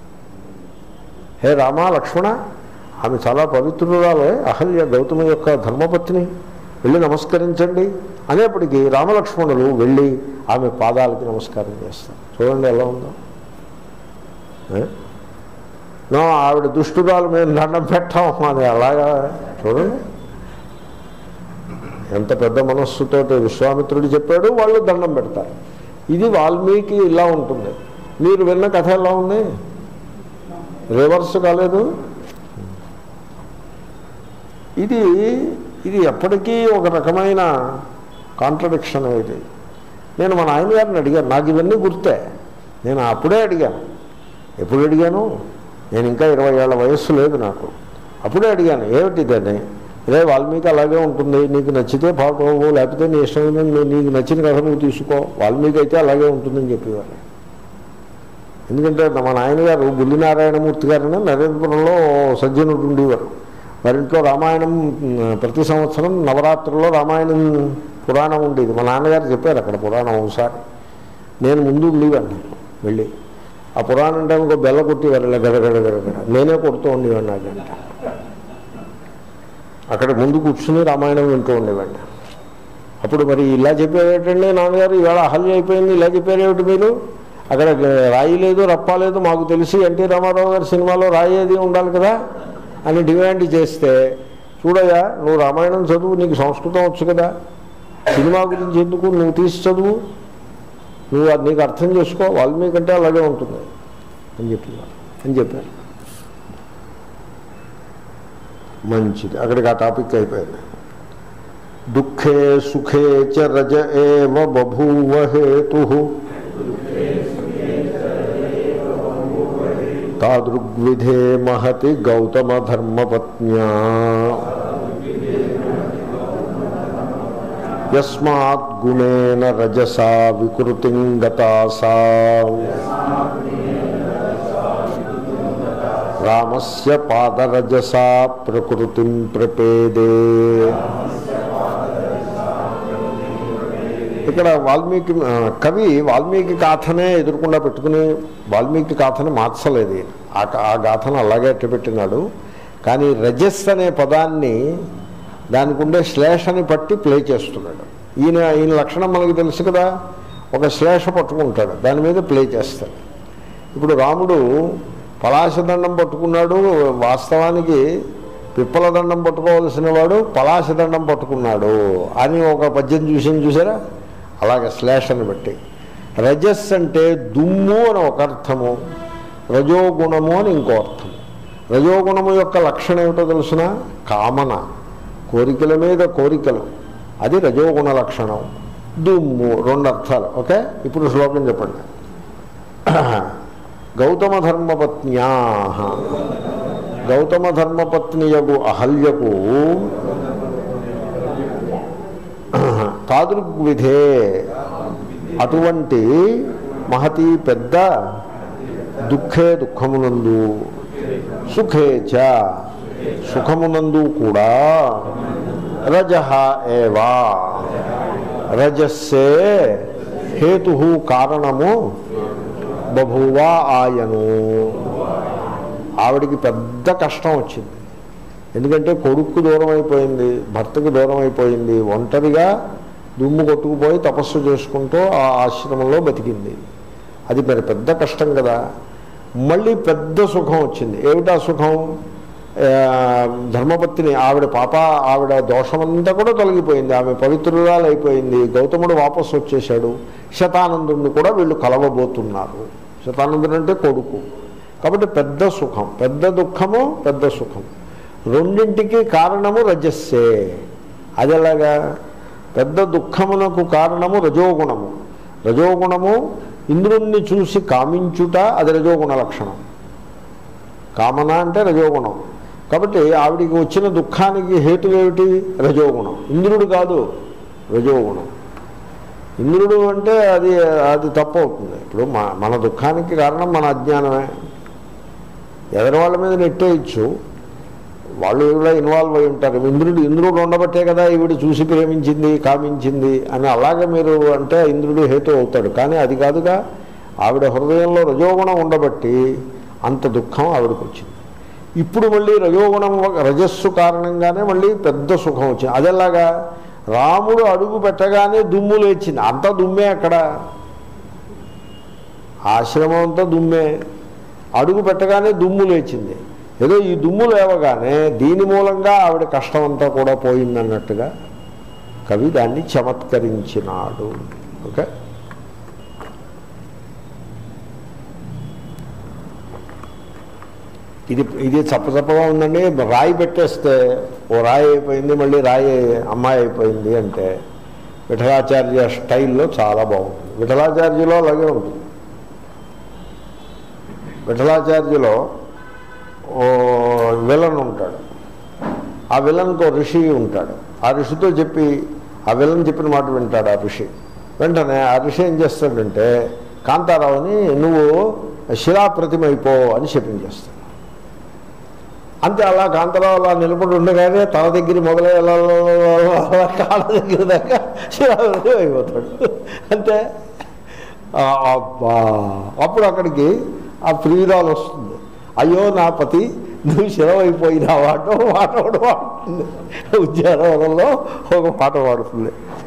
హే రామ లక్ష్మణ ఆమె చాలా పవిత్రురాలే అహల్య గౌతమి యొక్క ధర్మపత్ని వెళ్ళి నమస్కరించండి అనేప్పటికీ రామలక్ష్మణులు వెళ్ళి ఆమె పాదాలకి నమస్కారం చేస్తారు చూడండి ఎలా ఉందో ఏ? నో ఆవిడ దుష్టురాలు మేము దండం పెట్టాం అని అలాగా చూడండి ఎంత పెద్ద మనస్సుతోటి విశ్వామిత్రుడు చెప్పాడు వాళ్ళు దండం పెడతారు ఇది వాల్మీకి ఇలా ఉంటుంది మీరు విన్న కథ ఎలా ఉంది రివర్స్ కాలేదు ఇది ఇది ఎప్పటికీ ఒక రకమైన కాంట్రడిక్షన్ ఇది నేను మా నాయన గారిని అడిగాను నాకు ఇవన్నీ గుర్తే నేను అప్పుడే అడిగాను ఎప్పుడు అడిగాను నేను ఇంకా ఇరవై ఏళ్ళ వయస్సు లేదు నాకు అప్పుడే అడిగాను ఏమిటిదని రే వాల్మీకి అలాగే ఉంటుంది నీకు నచ్చితే పాపవు లేకపోతే నీ ఇష్టం ఉంది, నీకు నచ్చిన కథ నువ్వు తీసుకో వాల్మీకి అయితే అలాగే ఉంటుందని చెప్పేవారు ఎందుకంటే మా నాయనగారు బుల్లినారాయణమూర్తి గారిని నరేంద్రపురంలో సజ్జనుడు ఉండేవారు వారింట్లో రామాయణం ఉమ్, ప్రతి సంవత్సరం నవరాత్రుల్లో రామాయణం పురాణం ఉండేది మా నాన్నగారు చెప్పారు అక్కడ పురాణం ఒకసారి నేను ముందు ఉండేవాడిని వెళ్ళి ఆ పురాణం టైం ఒక బెల్ల కొట్టేవారు ఇలా గడగడ గడగడ నేనే కొడుతూ ఉండేవాడిని ఆ గంట అక్కడ ముందు కూర్చుని రామాయణం వింటూ ఉండేవాడిని అప్పుడు మరి ఇలా చెప్పారేటండి నాన్నగారు ఇవాళ అహల్య అయిపోయింది ఇలా చెప్పారేమిటి మీరు అక్కడ రాయి లేదు రప్ప లేదు మాకు తెలిసి ఎన్టీ రామారావు గారి సినిమాలో రాయి అది ఉండాలి కదా అని డిమాండ్ చేస్తే చూడగా నువ్వు రామాయణం చదువు నీకు సంస్కృతం వచ్చు కదా సినిమా గురించి ఎందుకు నువ్వు తీసి చదువు నువ్వు అది నీకు అర్థం చేసుకో వాల్మీకి అంటే అలాగే ఉంటుంది అని చెప్తున్నారు అని చెప్పారు మంచిది అక్కడికి ఆ టాపిక్ అయిపోయింది దుఃఖే సుఖే చ రజ ఏవ బభూవ హేతు తాదృగ్విధే మహతి గౌతమ ధర్మపత్న్యా యస్మాత్ గుణేన రజసా వికృతిం గతా సా రామస్య పాదరజసా ప్రకృతిం ప్రపేదే ఇక్కడ వాల్మీకి ఆ, కవి వాల్మీకి గాథనే ఎదుర్కొండా పెట్టుకుని వాల్మీకి గాథని మార్చలేదు ఈయన. ఆ గా- ఆ గాథను అలాగే అట్టపెట్టినాడు కానీ రజస్ అనే పదాన్ని దానికి ఉండే శ్లేషని పట్టి ప్లే చేస్తున్నాడు ఈయన ఈయన లక్షణం మనకి తెలుసు కదా ఒక శ్లేష పట్టుకుంటాడు దాని మీద ప్లే చేస్తాడు ఇప్పుడు రాముడు పలాశదండం పట్టుకున్నాడు వాస్తవానికి పిప్పల దండం పట్టుకోవాల్సిన వాడు పలాశదండం పట్టుకున్నాడు అని ఒక పద్యం చూసి చూసారా అలాగే శ్లేషని బట్టి రజస్ అంటే దుమ్ము అని ఒక అర్థము రజోగుణము అని ఇంకో అర్థం రజోగుణము యొక్క లక్షణం ఏమిటో తెలుసిన కామన కోరికల మీద కోరికలు అది రజోగుణ లక్షణం దుమ్ము రెండు అర్థాలు ఓకే ఇప్పుడు శ్లోకం చెప్పండి గౌతమ ధర్మపత్న్యా గౌతమ ధర్మపత్నియగు అహల్యకు తాదృగ్విధే అటువంటి మహతి పెద్ద దుఃఖే దుఃఖమునందు సుఖే చ సుఖమునందు కూడా రజ ఏవా రజస్సే హేతు కారణము బభువా ఆయను ఆవిడికి పెద్ద కష్టం వచ్చింది ఎందుకంటే కొడుకు దూరం అయిపోయింది భర్తకు దూరం అయిపోయింది ఒంటరిగా దుమ్ము కొట్టుకుపోయి తపస్సు చేసుకుంటూ ఆ ఆశ్రమంలో బతికింది అది మరి పెద్ద కష్టం కదా మళ్ళీ పెద్ద సుఖం వచ్చింది ఏమిటా సుఖం ఆ, ధర్మపత్ని ఆవిడ పాప ఆవిడ దోషమంతా కూడా తొలగిపోయింది ఆమె పవిత్రురాలు అయిపోయింది గౌతముడు వాపసు వచ్చేశాడు శతానందుడిని కూడా వీళ్ళు కలవబోతున్నారు శతానందుడు అంటే కొడుకు కాబట్టి పెద్ద సుఖం పెద్ద దుఃఖము పెద్ద సుఖం రెండింటికి కారణము రజస్సే అది ఎలాగా పెద్ద దుఃఖమునకు కారణము రజోగుణము రజోగుణము ఇంద్రుణ్ణి చూసి కామించుట అది రజోగుణ లక్షణం కామన అంటే రజోగుణం కాబట్టి ఆవిడికి వచ్చిన దుఃఖానికి హేతు ఏమిటి రజోగుణం ఇంద్రుడు కాదు రజోగుణం ఇంద్రుడు అంటే అది అది తప్పు అవుతుంది ఇప్పుడు మా మన దుఃఖానికి కారణం మన అజ్ఞానమే ఎదరి వాళ్ళ మీద నెట్టేయచ్చు వాళ్ళు కూడా ఇన్వాల్వ్ అయి ఉంటారు ఇంద్రుడు ఇంద్రుడు ఉండబట్టే కదా ఈవిడ చూసి ప్రేమించింది కామించింది అని అలాగే మీరు అంటే ఇంద్రుడు హేతు అవుతాడు కానీ అది కాదుగా ఆవిడ హృదయంలో రజోగుణం ఉండబట్టి అంత దుఃఖం ఆవిడకు వచ్చింది ఇప్పుడు మళ్ళీ రజోగుణం రజస్సు కారణంగానే మళ్ళీ పెద్ద సుఖం వచ్చింది అదెలాగా రాముడు అడుగు పెట్టగానే దుమ్ము లేచింది అంతా దుమ్మే అక్కడ ఆశ్రమం అంతా దుమ్మే అడుగు పెట్టగానే దుమ్ము లేచింది ఏదో ఈ దుమ్ము లేవగానే దీని మూలంగా ఆవిడ కష్టం అంతా కూడా పోయిందన్నట్టుగా కవి దాన్ని చమత్కరించినాడు ఓకే ఇది ఇది చప్పచప్పగా ఉందండి రాయి పెట్టేస్తే ఓ రాయి అయిపోయింది మళ్ళీ రాయి అమ్మాయి అయిపోయింది అంటే విఠలాచార్య స్టైల్లో చాలా బాగుంటుంది విఠలాచార్యలో అలాగే ఉంటుంది విఠలాచార్యలో ఓ విలన్ ఉంటాడు ఆ విలన్కి ఓ ఋషి ఉంటాడు ఆ ఋషితో చెప్పి ఆ విలన్ చెప్పిన మాట వింటాడు ఆ ఋషి వెంటనే ఆ ఋషి ఏం చేస్తాడంటే కాంతారావుని నువ్వు శిలాప్రతిమ అయిపో అని చెప్పించేస్తాడు అంతే అలా కాంతారావు అలా నిలబడి ఉండగానే తల దగ్గర మొదలై అలా అలా అలా అలా కాళ్ళ దగ్గర దాకా శిలాప్రతిమ అయిపోతాడు అంతే ఆ, అబ్బా అప్పుడు అక్కడికి ఆ ప్రియురాలు వస్తుంది అయ్యో నా పతి నువ్వు శిలవైపోయినావా అంటూ మాట ఒకటి పాడుతుంది ఉద్యానవనంలో ఒక పాట పాడుతుంది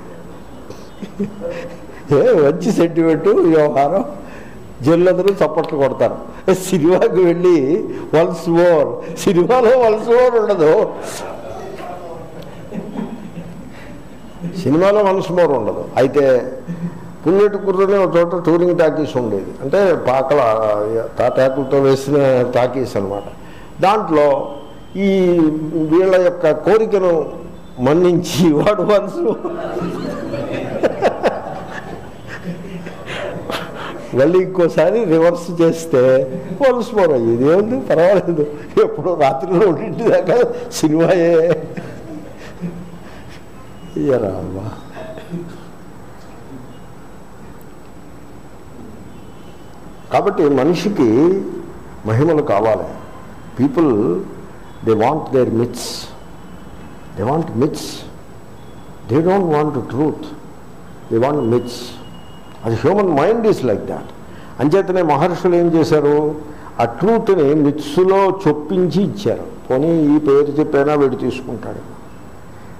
ఏ మంచి సెంటిమెంటు వ్యవహారం జల్లందరూ చప్పట్లు కొడతారు ఏ సినిమాకి వెళ్ళి వన్స్ మోర్ సినిమాలో వన్స్ మోర్ ఉండదు సినిమాలో వన్స్ మోర్ ఉండదు అయితే పుల్లెటి కుర్రనే ఒక చోట టూరింగ్ టాకీస్ ఉండేది అంటే పాకల తాటాకులతో వేసిన టాకీస్ అన్నమాట దాంట్లో ఈ వీళ్ళ యొక్క కోరికను మన్నించి వాడు మనసు మళ్ళీ ఇంకోసారి రివర్స్ చేస్తే వన్స్ మోర్ అయ్యేది ఏముంది పర్వాలేదు ఎప్పుడో రాత్రిలో ఒకటింటి దాకా సినిమాయే రామ్మా కాబట్టి మనిషికి మహిమలు కావాలి people they want their myths they want myths they don't want truth they want myths అది human mind is like that అంచేతనే మహర్షులు ఏం చేశారు ఆ ట్రూత్ని మిత్స్లో చొప్పించి ఇచ్చారు పోనీ ఈ పేరు చెప్పైనా వీడు తీసుకుంటాడు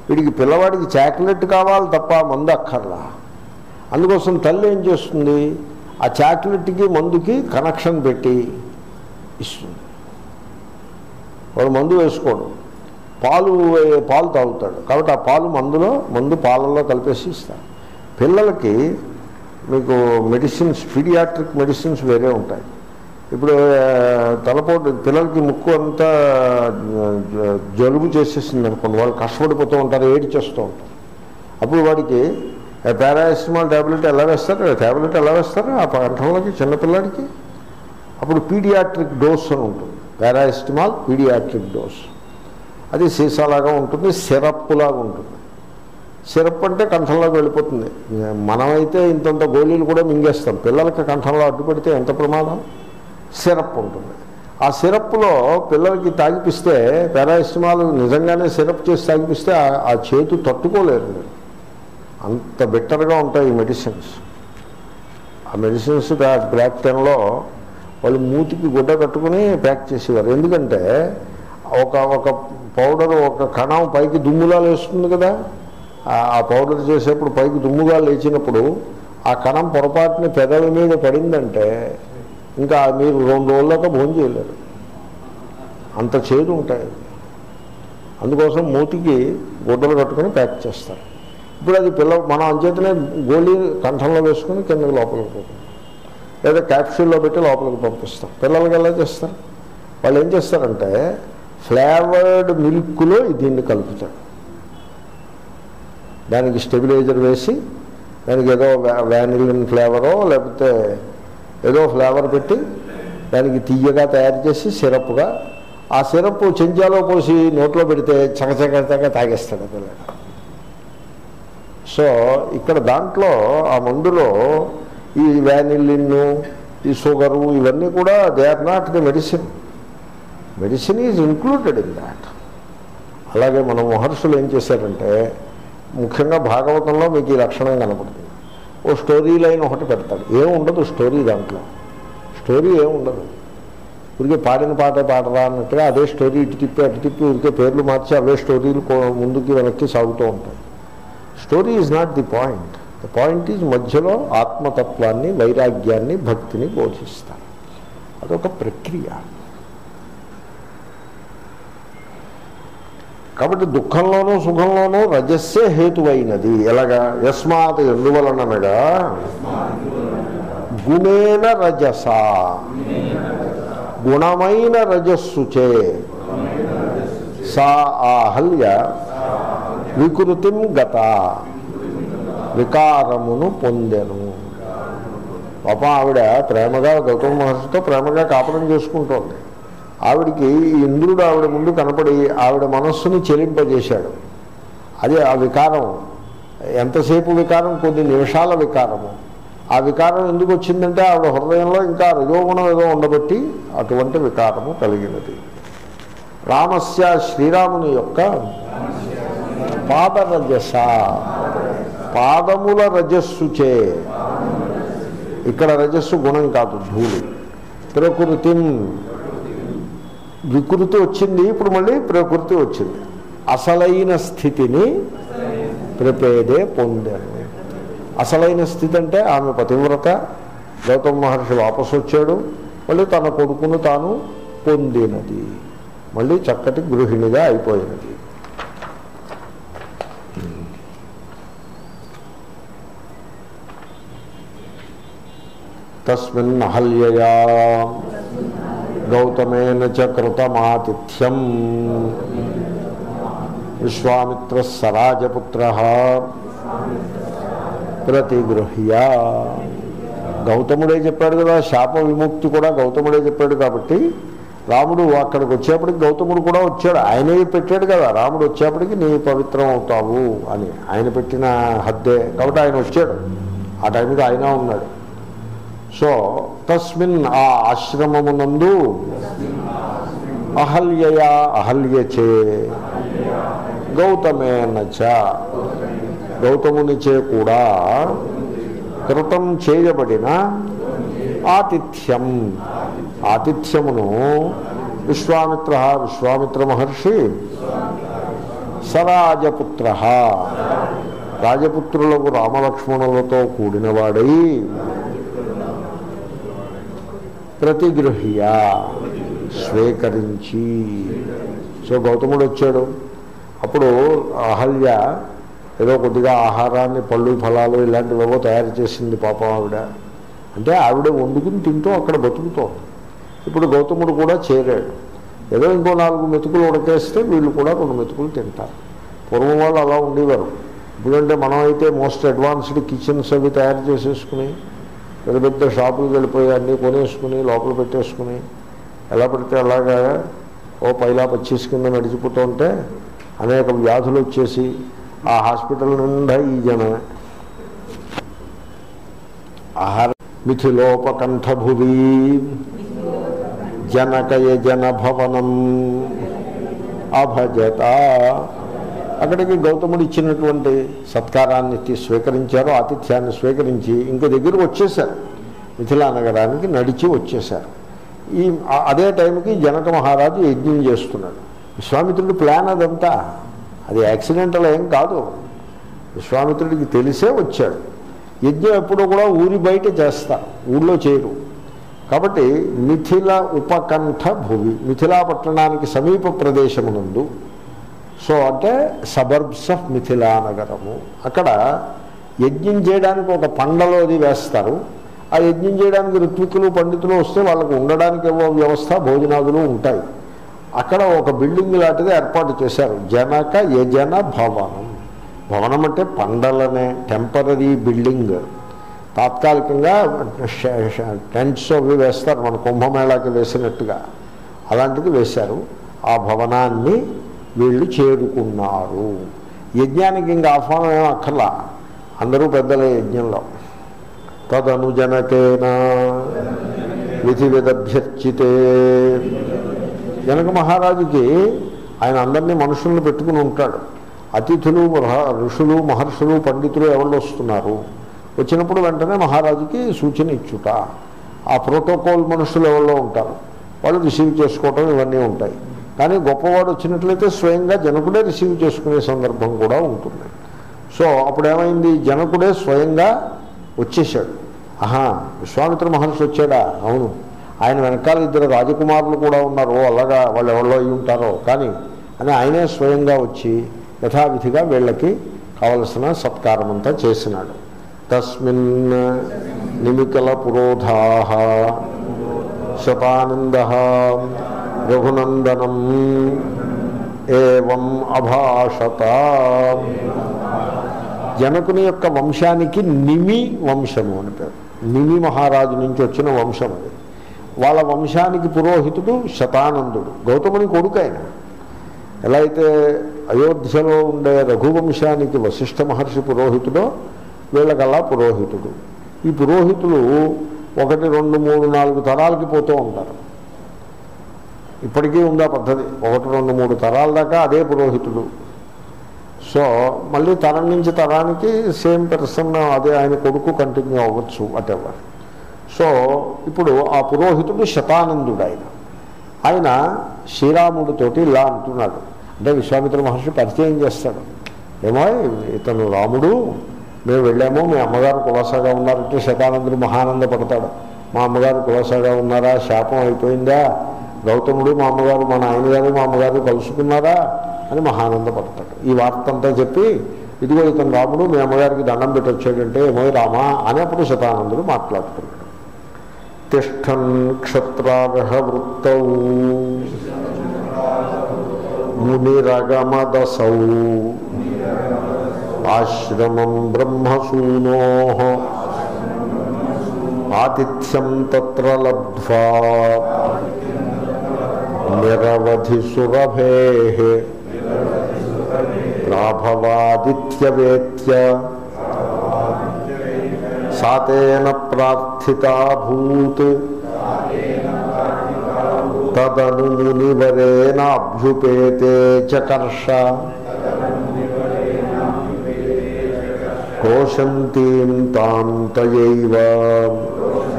వీడికి పిల్లవాడికి చాక్లెట్ కావాలి తప్ప మందు అక్కర్లా అందుకోసం తల్లి ఏం చేస్తుంది ఆ చాక్లెట్కి మందుకి కనెక్షన్ పెట్టి ఇస్తుంది వాడు మందు వేసుకోడు పాలు వే- పాలు తాగుతాడు కాబట్టి ఆ పాలు మందులో మందు పాలల్లో కలిపేసి ఇస్తారు పిల్లలకి మీకు మెడిసిన్స్ పీడియాట్రిక్ మెడిసిన్స్ వేరే ఉంటాయి ఇప్పుడు ఆ, తలపోటు పిల్లలకి ముక్కు అంతా ఆ, జ- జలుబు చేసేసింది అనుకోండి వాళ్ళు కష్టపడిపోతూ ఉంటారు ఏడి చేస్తూ ఉంటారు అప్పుడు వాడికి పారాసిటమాల్ ట్యాబ్లెట్ ఎలా వేస్తారు ట్యాబ్లెట్ ఎలా వేస్తారు ఆ కంఠంలోకి చిన్నపిల్లాడికి అప్పుడు పీడియాట్రిక్ డోస్ అని ఉంటుంది పారాసిటమాల్ పీడియాట్రిక్ డోస్ అది సీసాలాగా ఉంటుంది సిరప్ లాగా ఉంటుంది సిరప్ అంటే కంఠంలోకి వెళ్ళిపోతుంది మనమైతే ఇంతంత గోళీలు కూడా మింగేస్తాం పిల్లలకి కంఠంలో అడ్డుపడితే ఎంత ప్రమాదం సిరప్ ఉంటుంది ఆ సిరప్లో పిల్లలకి తాగిపిస్తే పారాసిటమాల్ నిజంగానే సిరప్ చేసి తాగిపిస్తే ఆ- ఆ చేతు తట్టుకోలేరు మీరు అంత బెటర్గా ఉంటాయి ఈ మెడిసిన్స్ ఆ మెడిసిన్స్ బ్లాక్ బ్లాక్ పెన్లో వాళ్ళు మూతికి గుడ్డ కట్టుకుని ప్యాక్ చేసేవారు ఎందుకంటే ఒక ఒక పౌడర్ ఒక కణం పైకి దుమ్ములా లేస్తుంది కదా ఆ- ఆ పౌడర్ చేసేప్పుడు పైకి దుమ్ముగా లేచినప్పుడు ఆ కణం పొరపాటుని పెదవి మీద పడిందంటే ఇంకా మీరు రెండు రోజులతో భోజనం చేయలేరు అంత చేదు ఉంటాయి అందుకోసం మూతికి గుడ్డలు కట్టుకొని ప్యాక్ చేస్తారు ఇప్పుడు అది పిల్ల మనం అంచేతనే గోళీ కంఠంలో వేసుకుని కిందకి లోపలికి పోతుంది లేదా క్యాప్సూల్లో పెట్టి లోపలికి పంపిస్తాం పిల్లలకి ఎలా చేస్తారు వాళ్ళు ఏం చేస్తారంటే ఫ్లేవర్డ్ మిల్క్లో దీన్ని కలుపుతారు దానికి స్టెబిలైజర్ వేసి దానికి ఏదో వ్యానిలిన్ ఫ్లేవరో లేకపోతే ఏదో ఫ్లేవర్ పెట్టి దానికి తీయగా తయారు చేసి సిరప్గా ఆ సిరప్ చెంచాలో పోసి నోట్లో పెడితే చకచకచక తాగేస్తాడు ఆ పిల్లడు సో ఇక్కడ దాంట్లో ఆ మందులో ఈ వ్యానిలిన్ ఈ షుగరు ఇవన్నీ కూడా they are not the medicine medicine is included in that అలాగే మన మహర్షులు ఏం చేశారంటే ముఖ్యంగా భాగవతంలో మీకు ఈ లక్షణం కనపడుతుంది ఓ స్టోరీ లైన్ ఒకటి పెడతాడు ఏం ఉండదు స్టోరీ దాంట్లో స్టోరీ ఏం ఉండదు ఊరికే పాడిన పాటే పాడరా అన్నట్టుగా అదే స్టోరీ ఇటు తిప్పి అటు తిప్పి ఊరికే పేర్లు మార్చి అవే స్టోరీలు కో- ముందుకి వెనక్కి సాగుతూ ఉంటాయి story is not the point the point is మధ్యలో ఆత్మతత్వాన్ని వైరాగ్యాన్ని భక్తిని బోధిస్తారు అదొక ప్రక్రియ కాబట్టి దుఃఖంలోనూ సుఖంలోనూ రజస్సే హేతువైనది ఎలాగా యస్మాత్ ఎందువలనగా గుణేన రజస గుణమైన రజస్సుచే సా ఆహల్య వికృతిం గత వికారమును పొందెను పాప ఆవిడ ప్రేమగా గౌతమ మహర్షితో ప్రేమగా కాపురం చేసుకుంటోంది ఆవిడికి ఈ ఇంద్రుడు ఆవిడ ముందు కనపడి ఆవిడ మనస్సుని చెలింపజేశాడు అదే ఆ వికారం ఎంతసేపు వికారం కొన్ని నిమిషాల వికారము ఆ వికారం ఎందుకు వచ్చిందంటే ఆవిడ హృదయంలో ఇంకా రజోగుణం ఏదో ఉండబట్టి అటువంటి వికారము కలిగినది రామస్య శ్రీరాముని యొక్క పాదరజస పాదముల రజస్సుచే ఇక్కడ రజస్సు గుణం కాదు ధూళి ప్రకృతిం వికృతి వచ్చింది ఇప్పుడు మళ్ళీ ప్రకృతి వచ్చింది అసలైన స్థితిని ప్రపేదే పొందాను అసలైన స్థితి అంటే ఆమె పతివ్రత గౌతమ మహర్షి వాపసు వచ్చాడు మళ్ళీ తన కొడుకును తాను పొందినది మళ్ళీ చక్కటి గృహిణిగా అయిపోయినది తస్మిన్ అహల్యయా గౌతమేన చ కృతమాతిథ్యం విశ్వామిత్ర సరాజపుత్ర ప్రతిగృహ్య గౌతముడే చెప్పాడు కదా శాప విముక్తి కూడా గౌతముడే చెప్పాడు కాబట్టి రాముడు అక్కడికి వచ్చేప్పటికి గౌతముడు కూడా వచ్చాడు ఆయనే పెట్టాడు కదా రాముడు వచ్చేప్పటికి నీ పవిత్రం అవుతావు అని ఆయన పెట్టిన హద్దే కాబట్టి ఆయన వచ్చాడు ఆ టైంకి ఆయన ఉన్నాడు సో తస్మిన్ ఆ ఆశ్రమమునందు అహల్యయా అహల్యచే గౌతమేనచ గౌతమునిచే కూడా కృతం చేయబడిన ఆతిథ్యం ఆతిథ్యమును విశ్వామిత్ర విశ్వామిత్ర మహర్షి సరాజపుత్ర రాజపుత్రులకు రామలక్ష్మణులతో కూడినవాడై ప్రతిగృహ్య స్వీకరించి సో గౌతముడు వచ్చాడు అప్పుడు అహల్య ఏదో కొద్దిగా ఆహారాన్ని పళ్ళు ఫలాలు ఇలాంటివేవో తయారు చేసింది పాపం ఆవిడ అంటే ఆవిడ వండుకుని తింటూ అక్కడ బతుకుతోంది ఇప్పుడు గౌతముడు కూడా చేరాడు ఏదో ఇంకో నాలుగు మెతుకులు ఉడకేస్తే వీళ్ళు కూడా రెండు మెతుకులు తింటారు పూర్వం వాళ్ళు అలా ఉండేవారు ఇప్పుడంటే మనం అయితే మోస్ట్ అడ్వాన్స్డ్ కిచెన్స్ అవి తయారు చేసేసుకుని పెద్ద పెద్ద షాపులకు వెళ్ళిపోయి అన్నీ కొనేసుకుని లోపల పెట్టేసుకుని ఎలా పడితే అలాగా ఓ పైలా పచ్చీస్ కింద నడిచిపోతూ ఉంటే అనేక వ్యాధులు వచ్చేసి ఆ హాస్పిటల్ నిండా ఈ జనమే ఆహార మిథిలోపకంఠభువి జనకయ జన భవనం అభజత అక్కడికి గౌతముడు ఇచ్చినటువంటి సత్కారాన్ని తీ- స్వీకరించారు ఆతిథ్యాన్ని స్వీకరించి ఇంక దగ్గరకు వచ్చేశారు మిథిలా నగరానికి నడిచి వచ్చేశారు ఈ ఆ- అదే టైంకి జనక మహారాజు యజ్ఞం చేస్తున్నాడు విశ్వామిత్రుడి ప్లాన్ అదంతా అది యాక్సిడెంటల్ ఏం కాదు విశ్వామిత్రుడికి తెలిసే వచ్చాడు యజ్ఞం ఎప్పుడూ కూడా ఊరి బయట చేస్తారు ఊళ్ళో చేయరు కాబట్టి మిథిల ఉపకంఠ భువి మిథిలా పట్టణానికి సమీప ప్రదేశమునందు సో అంటే సబర్బ్స్ ఆఫ్ మిథిలా నగరము అక్కడ యజ్ఞం చేయడానికి ఒక పండలోది వేస్తారు ఆ యజ్ఞం చేయడానికి ఋత్వికులు పండితులు వస్తే వాళ్ళకు ఉండడానికి ఏవో వ్యవస్థ భోజనాదులు ఉంటాయి అక్కడ ఒక బిల్డింగ్ లాంటిది ఏర్పాటు చేశారు జనక యజన భవనం భవనం అంటే పండలనే టెంపరీ బిల్డింగ్ తాత్కాలికంగా ష- ష- టెంట్స్ అవి వేస్తారు మన కుంభమేళాకి వేసినట్టుగా అలాంటిది వేశారు ఆ భవనాన్ని వీళ్ళు చేరుకున్నారు యజ్ఞానికి ఇంకా ఆహ్వానం ఏం అక్కర్లా అందరూ పెద్దలే యజ్ఞంలో తదను జనకేన విధి విదభ్యర్చితే జనక మహారాజుకి ఆయన అందరినీ మనుషులను పెట్టుకుని ఉంటాడు అతిథులు మహ- ఋషులు మహర్షులు పండితులు ఎవరు వస్తున్నారు వచ్చినప్పుడు వెంటనే మహారాజుకి సూచన ఇచ్చుట ఆ ప్రోటోకాల్ మనుషులు ఎవరో ఉంటారు వాళ్ళు రిసీవ్ చేసుకోవటం ఇవన్నీ ఉంటాయి కానీ గొప్పవాడు వచ్చినట్లయితే స్వయంగా జనకుడే రిసీవ్ చేసుకునే సందర్భం కూడా ఉంటుంది సో అప్పుడు ఏమైంది జనకుడే స్వయంగా వచ్చేసాడు ఆహా విశ్వామిత్ర మహర్షి వచ్చాడా అవును ఆయన వెనకాల ఇద్దరు రాజకుమారులు కూడా ఉన్నారు ఓ అలాగా వాళ్ళు ఎవరో అయి ఉంటారో కానీ అని ఆయనే స్వయంగా వచ్చి యథావిధిగా వీళ్ళకి కావలసిన సత్కారం అంతా చేసినాడు తస్మిన్ నిమికల పురోధా శతానంద రఘునందనం ఏవం అభాషత జనకుని యొక్క వంశానికి నిమి వంశము అని పేరు నిమి మహారాజు నుంచి వచ్చిన వంశం అది వాళ్ళ వంశానికి పురోహితుడు శతానందుడు గౌతముని కొడుకు ఆయన ఎలా అయితే అయోధ్యలో ఉండే రఘువంశానికి వశిష్ఠ మహర్షి పురోహితుడో వీళ్ళకల్లా పురోహితుడు ఈ పురోహితులు ఒకటి రెండు మూడు నాలుగు తరాలకి పోతూ ఉంటారు ఇప్పటికీ ఉందా పద్ధతి ఒకటి రెండు మూడు తరాల దాకా అదే పురోహితుడు సో మళ్ళీ తరం నుంచి తరానికి సేమ్ పర్సన్ అదే ఆయన కొడుకు కంటిన్యూ అవ్వచ్చు వాటెవర్ సో ఇప్పుడు ఆ పురోహితుడు శతానందుడు ఆయన ఆయన శ్రీరాముడితోటి ఇలా అంటున్నాడు అంటే విశ్వామిత్ర మహర్షి పరిచయం చేస్తాడు ఏమో ఇతను రాముడు మేము వెళ్ళాము మీ అమ్మగారు కులాసాగా ఉన్నారంటే శతానందుడు మహానంద పడతాడు మా అమ్మగారు కులాసాగా ఉన్నారా శాపం అయిపోయిందా గౌతముడు మా అమ్మగారు మా నాయనగారు మా అమ్మగారు కలుసుకున్నారా అని మహానంద పడతాడు ఈ వార్త అంతా చెప్పి ఇదిగో ఇతను రాముడు మీ అమ్మగారికి దండం పెట్టి వచ్చాడంటే ఏమో రామా అని అప్పుడు శతానందుడు మాట్లాడుతున్నాడు తిష్టన్ క్షత్రార్హ వృత్తౌ మునిరగమదసౌ ఆశ్రమం బ్రహ్మసూనో ఆతిథ్యం తత్ర లబ్ధ్వా నిరవధి సురభే ప్రాభవాదిత్యవేత్య సాతేన ప్రార్థితాభూత్ తదను మునివరేణాభ్యుపేతే చకర్ష కోశంతీం తాం తయైవ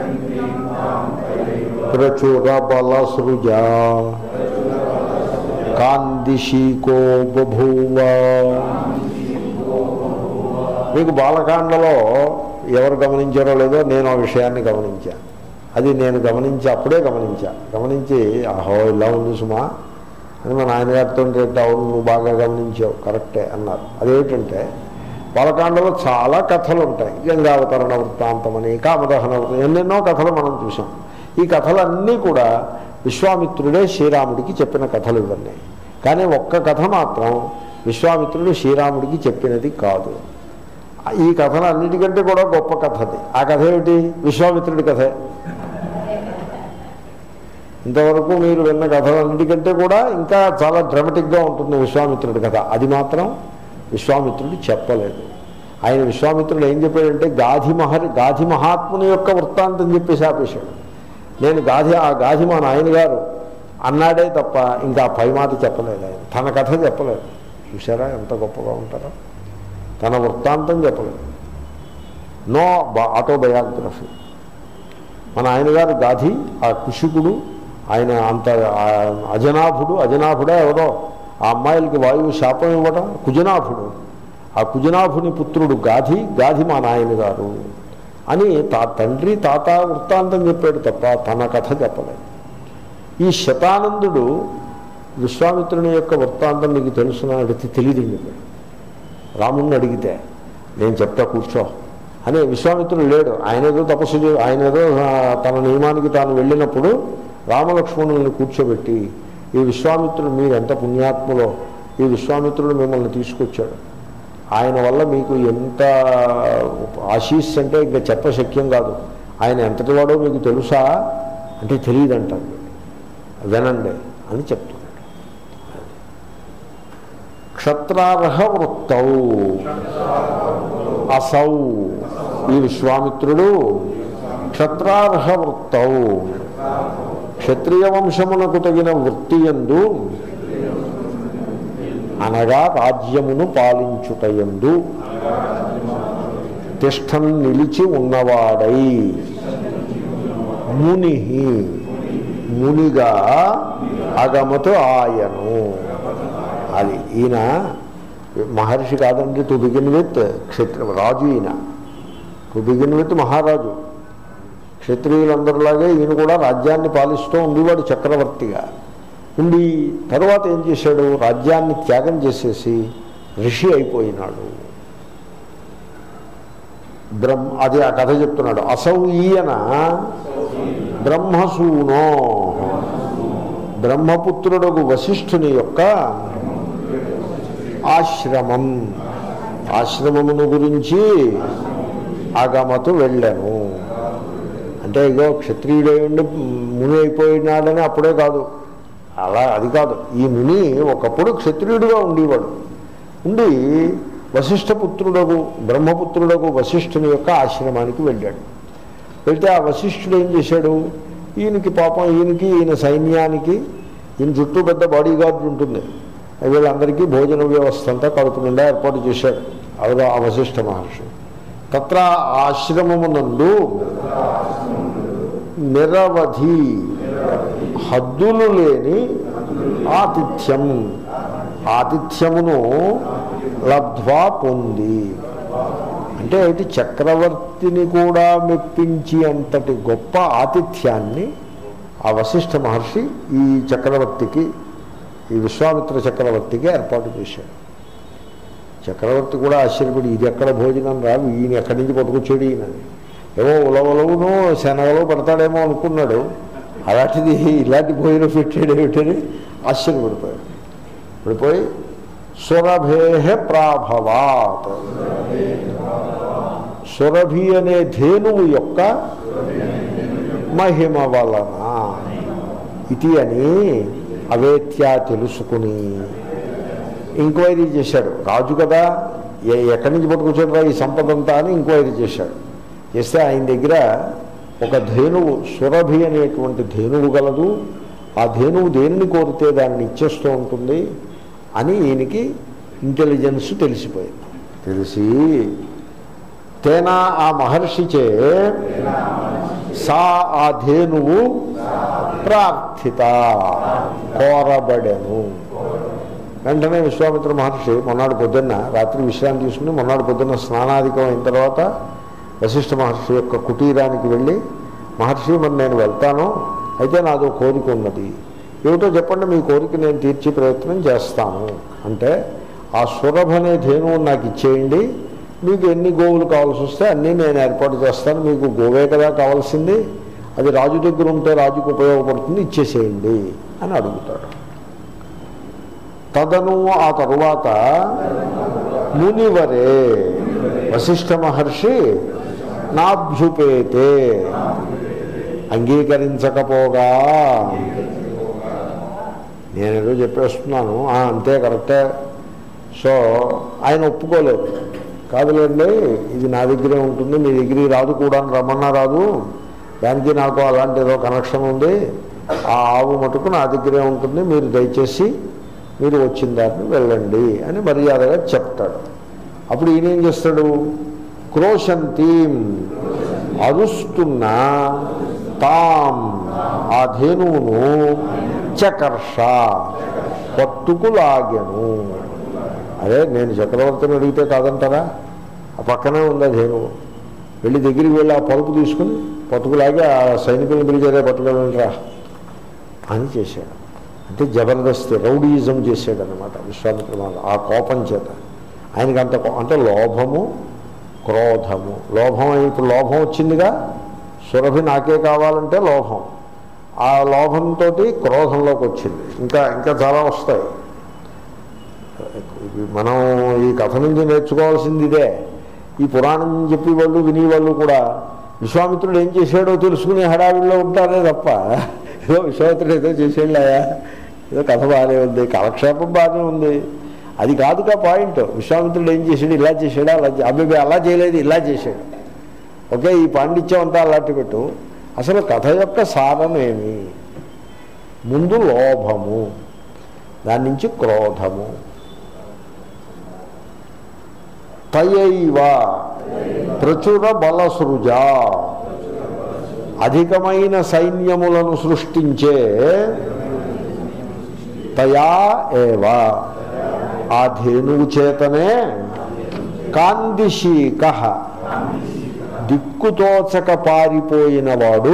ప్రచుర బలసృజా కాందిశీకో బభూవ మీకు బాలకాండలో ఎవరు గమనించారో లేదో నేను ఆ విషయాన్ని గమనించాను అది నేను గమనించి అప్పుడే గమనించా గమనించి ఆహో ఇలా ఉంది సుమా అని మా నాయనగారితో అంటే అవును నువ్వు బాగా గమనించావు కరెక్టే అన్నారు అదేమిటంటే బాలకాండలో చాలా కథలు ఉంటాయి గంగావతరణ వృత్తాంతమని కామదహన వృత్తం ఎన్నెన్నో కథలు మనం చూసాం ఈ కథలన్నీ కూడా విశ్వామిత్రుడే శ్రీరాముడికి చెప్పిన కథలు ఇవన్నీ కానీ ఒక్క కథ మాత్రం విశ్వామిత్రుడు శ్రీరాముడికి చెప్పినది కాదు ఈ కథలు అన్నిటికంటే కూడా గొప్ప కథ అది ఆ కథ ఏమిటి విశ్వామిత్రుడి కథే ఇంతవరకు మీరు విన్న కథలన్నిటికంటే కూడా ఇంకా చాలా డ్రామాటిక్గా ఉంటుంది విశ్వామిత్రుడి కథ అది మాత్రం విశ్వామిత్రుడు చెప్పలేదు ఆయన విశ్వామిత్రుడు ఏం చెప్పాడంటే గాధి మహర్ గాధి మహాత్ముని యొక్క వృత్తాంతం చెప్పేసి ఆపేశాడు నేను గాధి ఆ గాధి మా నాయనగారు అన్నాడే తప్ప ఇంకా ఆ పై మాట చెప్పలేదు ఆయన తన కథ చెప్పలేదు చూసారా ఎంత గొప్పగా ఉంటారో తన వృత్తాంతం చెప్పలేదు నో ఆటోబయోగ్రఫీ మన ఆయనగారు గాధి ఆ కుషికుడు ఆయన అంత ఆ అజనాభుడు అజనాభుడే ఎవరో ఆ అమ్మాయిలకి వాయువు శాపం ఇవ్వడం కుజనాభుడు ఆ కుజనాభుని పుత్రుడు గాధి గాధి మా నాయనగారు అని తా తండ్రి తాత వృత్తాంతం చెప్పాడు తప్ప తన కథ చెప్పలేదు ఈ శతానందుడు విశ్వామిత్రుని యొక్క వృత్తాంతం నీకు తెలుసునా అడిగితే తెలియదు చెప్పాడు రాముణ్ణి అడిగితే నేను చెప్తా కూర్చో అని విశ్వామిత్రుడు లేడు ఆయన ఏదో తపస్సు చే- ఆయన ఏదో ఆ, తన నియమానికి తాను వెళ్ళినప్పుడు రామలక్ష్మణుల్ని కూర్చోబెట్టి ఈ విశ్వామిత్రుడు మీరు ఎంత పుణ్యాత్ములో ఈ విశ్వామిత్రుడు మిమ్మల్ని తీసుకొచ్చాడు ఆయన వల్ల మీకు ఎంత ఆశీస్ అంటే ఇంకా చెప్పశక్యం కాదు ఆయన ఎంతటి వాడో మీకు తెలుసా అంటే తెలియదంటారు వినండి అని చెప్తున్నాడు క్షత్రార్హ వృత్తౌ అసౌ ఈ విశ్వామిత్రుడు క్షత్రార్హ వృత్తౌ క్షత్రియ వంశమునకు తగిన వృత్తి ఎందు అనగా రాజ్యమును పాలించుటయందు తిష్టం నిలిచి ఉన్నవాడై ముని మునిగా అగమతు ఆయను అది ఈయన మహర్షి కాదండి టు బిగిన్ విత్ క్షత్ర రాజు ఈయన టు బిగిన్ విత్ మహారాజు క్షత్రియులందరిలాగే ఈయన కూడా రాజ్యాన్ని పాలిస్తూ ఉండేవాడు చక్రవర్తిగా ఉండి తర్వాత ఏం చేశాడు రాజ్యాన్ని త్యాగం చేసేసి ఋషి అయిపోయినాడు బ్రహ్మ అది ఆ కథ చెప్తున్నాడు అసౌ ఈయన బ్రహ్మసూనో బ్రహ్మపుత్రుడకు వశిష్ఠుని యొక్క ఆశ్రమం ఆశ్రమమును గురించి ఆగమతు వెళ్ళాను అంటే ఇగో క్షత్రియుడేయండి ముని అయిపోయినాడని అప్పుడే కాదు అలా అది కాదు ఈ ముని ఒకప్పుడు క్షత్రియుడిగా ఉండేవాడు ఉండి వశిష్ఠపుత్రుడకు బ్రహ్మపుత్రుడకు వశిష్ఠుని యొక్క ఆశ్రమానికి వెళ్ళాడు వెళ్తే ఆ వశిష్ఠుడు ఏం చేశాడు ఈయనకి పాపం ఈయనకి ఈయన సైన్యానికి ఈయన చుట్టూ పెద్ద బాడీ గార్డ్ ఉంటుంది వీళ్ళందరికీ భోజన వ్యవస్థ అంతా కడుపు నిండా ఏర్పాటు చేశాడు అవదో ఆ వశిష్ఠ మహర్షి తత్ర ఆశ్రమమునందు నిరవధి హద్దులు లేని ఆతిథ్యం ఆతిథ్యమును లబ్ధ్వా పొంది అంటే ఏంటి చక్రవర్తిని కూడా మెప్పించి అంతటి గొప్ప ఆతిథ్యాన్ని ఆ వశిష్ఠ మహర్షి ఈ చక్రవర్తికి ఈ విశ్వామిత్ర చక్రవర్తికి ఏర్పాటు చేశాడు చక్రవర్తి కూడా ఆశ్చర్యపడి ఇది ఎక్కడ భోజనం రా ఈయన ఎక్కడి నుంచి పట్టుకొచ్చాడు ఈయన ఏవో ఉలవలవును శనగలో పడతాడేమో అనుకున్నాడు అలాంటిది ఇలాంటి భోజనం పెట్టాడు ఏమిటని ఆశ్చర్యపడిపోయాడు పడిపోయి సురభేహ ప్రాభవాత్ సురభి అనే ధేనువు యొక్క మహిమ వలన ఇది అని అవేత్యా తెలుసుకుని ఎంక్వైరీ చేశాడు రాజు కదా ఏ ఎక్కడి నుంచి పట్టుకొచ్చాడురా ఈ సంపద అంతా అని ఎంక్వైరీ చేశాడు చేస్తే ఆయన దగ్గర ఒక ధేనువు సురభి అనేటువంటి ధేనువు గలదు ఆ ధేనువు దేనిని కోరితే దాన్ని ఇచ్చేస్తూ ఉంటుంది అని ఈయనకి ఇంటెలిజెన్స్ తెలిసిపోయింది తెలిసి తేనా ఆ మహర్షిచే సా ఆ ధేనువు ప్రార్థిత కోరబడెను వెంటనే విశ్వామిత్ర మహర్షి మొన్నటి పొద్దున్న రాత్రి విశ్రాంతి తీసుకుని మొన్నటి పొద్దున్న స్నానాధికం అయిన తర్వాత వశిష్ఠ మహర్షి యొక్క కుటీరానికి వెళ్ళి మహర్షి మరి నేను వెళ్తాను అయితే నాదో కోరిక ఉన్నది ఏమిటో చెప్పండి మీ కోరిక నేను తీర్చే ప్రయత్నం చేస్తాను అంటే ఆ సురభ అనే ధేనువు నాకు ఇచ్చేయండి మీకు ఎన్ని గోవులు కావాల్సి వస్తే అన్నీ నేను ఏర్పాటు చేస్తాను మీకు గోవే కదా కావాల్సింది అది రాజు దగ్గర ఉంటే రాజుకు ఉపయోగపడుతుంది ఇచ్చేసేయండి అని అడుగుతాడు తదను ఆ తరువాత మునివరే వశిష్ఠ మహర్షి నాభ్యుపేతే అంగీకరించకపోగా నేనేదో చెప్పేస్తున్నాను "ఆ, అంతే కరెక్టే సో ఆయన ఒప్పుకోలేదు కాదులేండి ఇది నా దగ్గరే ఉంటుంది మీ దగ్గరికి రాదు కూడా అని రమ్మన్నా రాదు దానికి నాకు అలాంటి ఏదో కనెక్షన్ ఉంది ఆ ఆవు మటుకు నా దగ్గరే ఉంటుంది మీరు దయచేసి మీరు వచ్చిన దాన్ని వెళ్ళండి అని మర్యాదగా చెప్తాడు అప్పుడు ఈయన ఏం చేస్తాడు క్రోశంతీం అరుస్తున్న తాం ఆ ధేనువును చకర్ష పట్టుకులాగెను అదే నేను చక్రవర్తిని అడిగితే కాదంటారా ఆ పక్కనే ఉంది ఆ ధేనువు వెళ్ళి దగ్గరికి వెళ్ళి ఆ పలుపు తీసుకుని పట్టుకులాగి ఆ సైనికులను పిలిచేదే పట్టుకోలేంట్రా అని చేశాడు అంటే జబర్దస్తి రౌడీయిజం చేశాడు అనమాట విశ్వామిత్ర మహర్షి. ఆ కోపం చేత ఆయనకి అంత కో- అంటే లోభము క్రోధము లోభం ఇప్పుడు లోభం వచ్చిందిగా సురభి నాకే కావాలంటే లోభం ఆ లోభంతో క్రోధంలోకి వచ్చింది ఇంకా ఇంకా చాలా వస్తాయి ఇవి మనం ఈ కథ నుంచి నేర్చుకోవాల్సింది ఇదే ఈ పురాణం చెప్పి వాళ్ళు వినేవాళ్ళు కూడా విశ్వామిత్రుడు ఏం చేశాడో తెలుసుకునే హడావిడిలో ఉంటారే తప్ప ఏదో విశ్వామిత్రుడు ఏదో చేసేళ్ళాయా ఏదో కథ బాగానే ఉంది కాలక్షేపం బాగానే ఉంది అది కాదుగా పాయింట్ విశ్వామిత్రుడు ఏం చేశాడు ఇలా చేశాడు అలా చే- అబ్బాయి అలా చేయలేదు ఇలా చేశాడు ఓకే ఈ పాండిత్యం అంతా అలాంటి పెట్టు అసలు కథ యొక్క సారమేమి ముందు లోభము దాని నుంచి క్రోధము తయైవ ప్రచుర బలసృజ అధికమైన సైన్యములను సృష్టించే తయా ఏవ ఆ ధేనువు చేతనే కాందిశీక దిక్కుతోచక పారిపోయినవాడు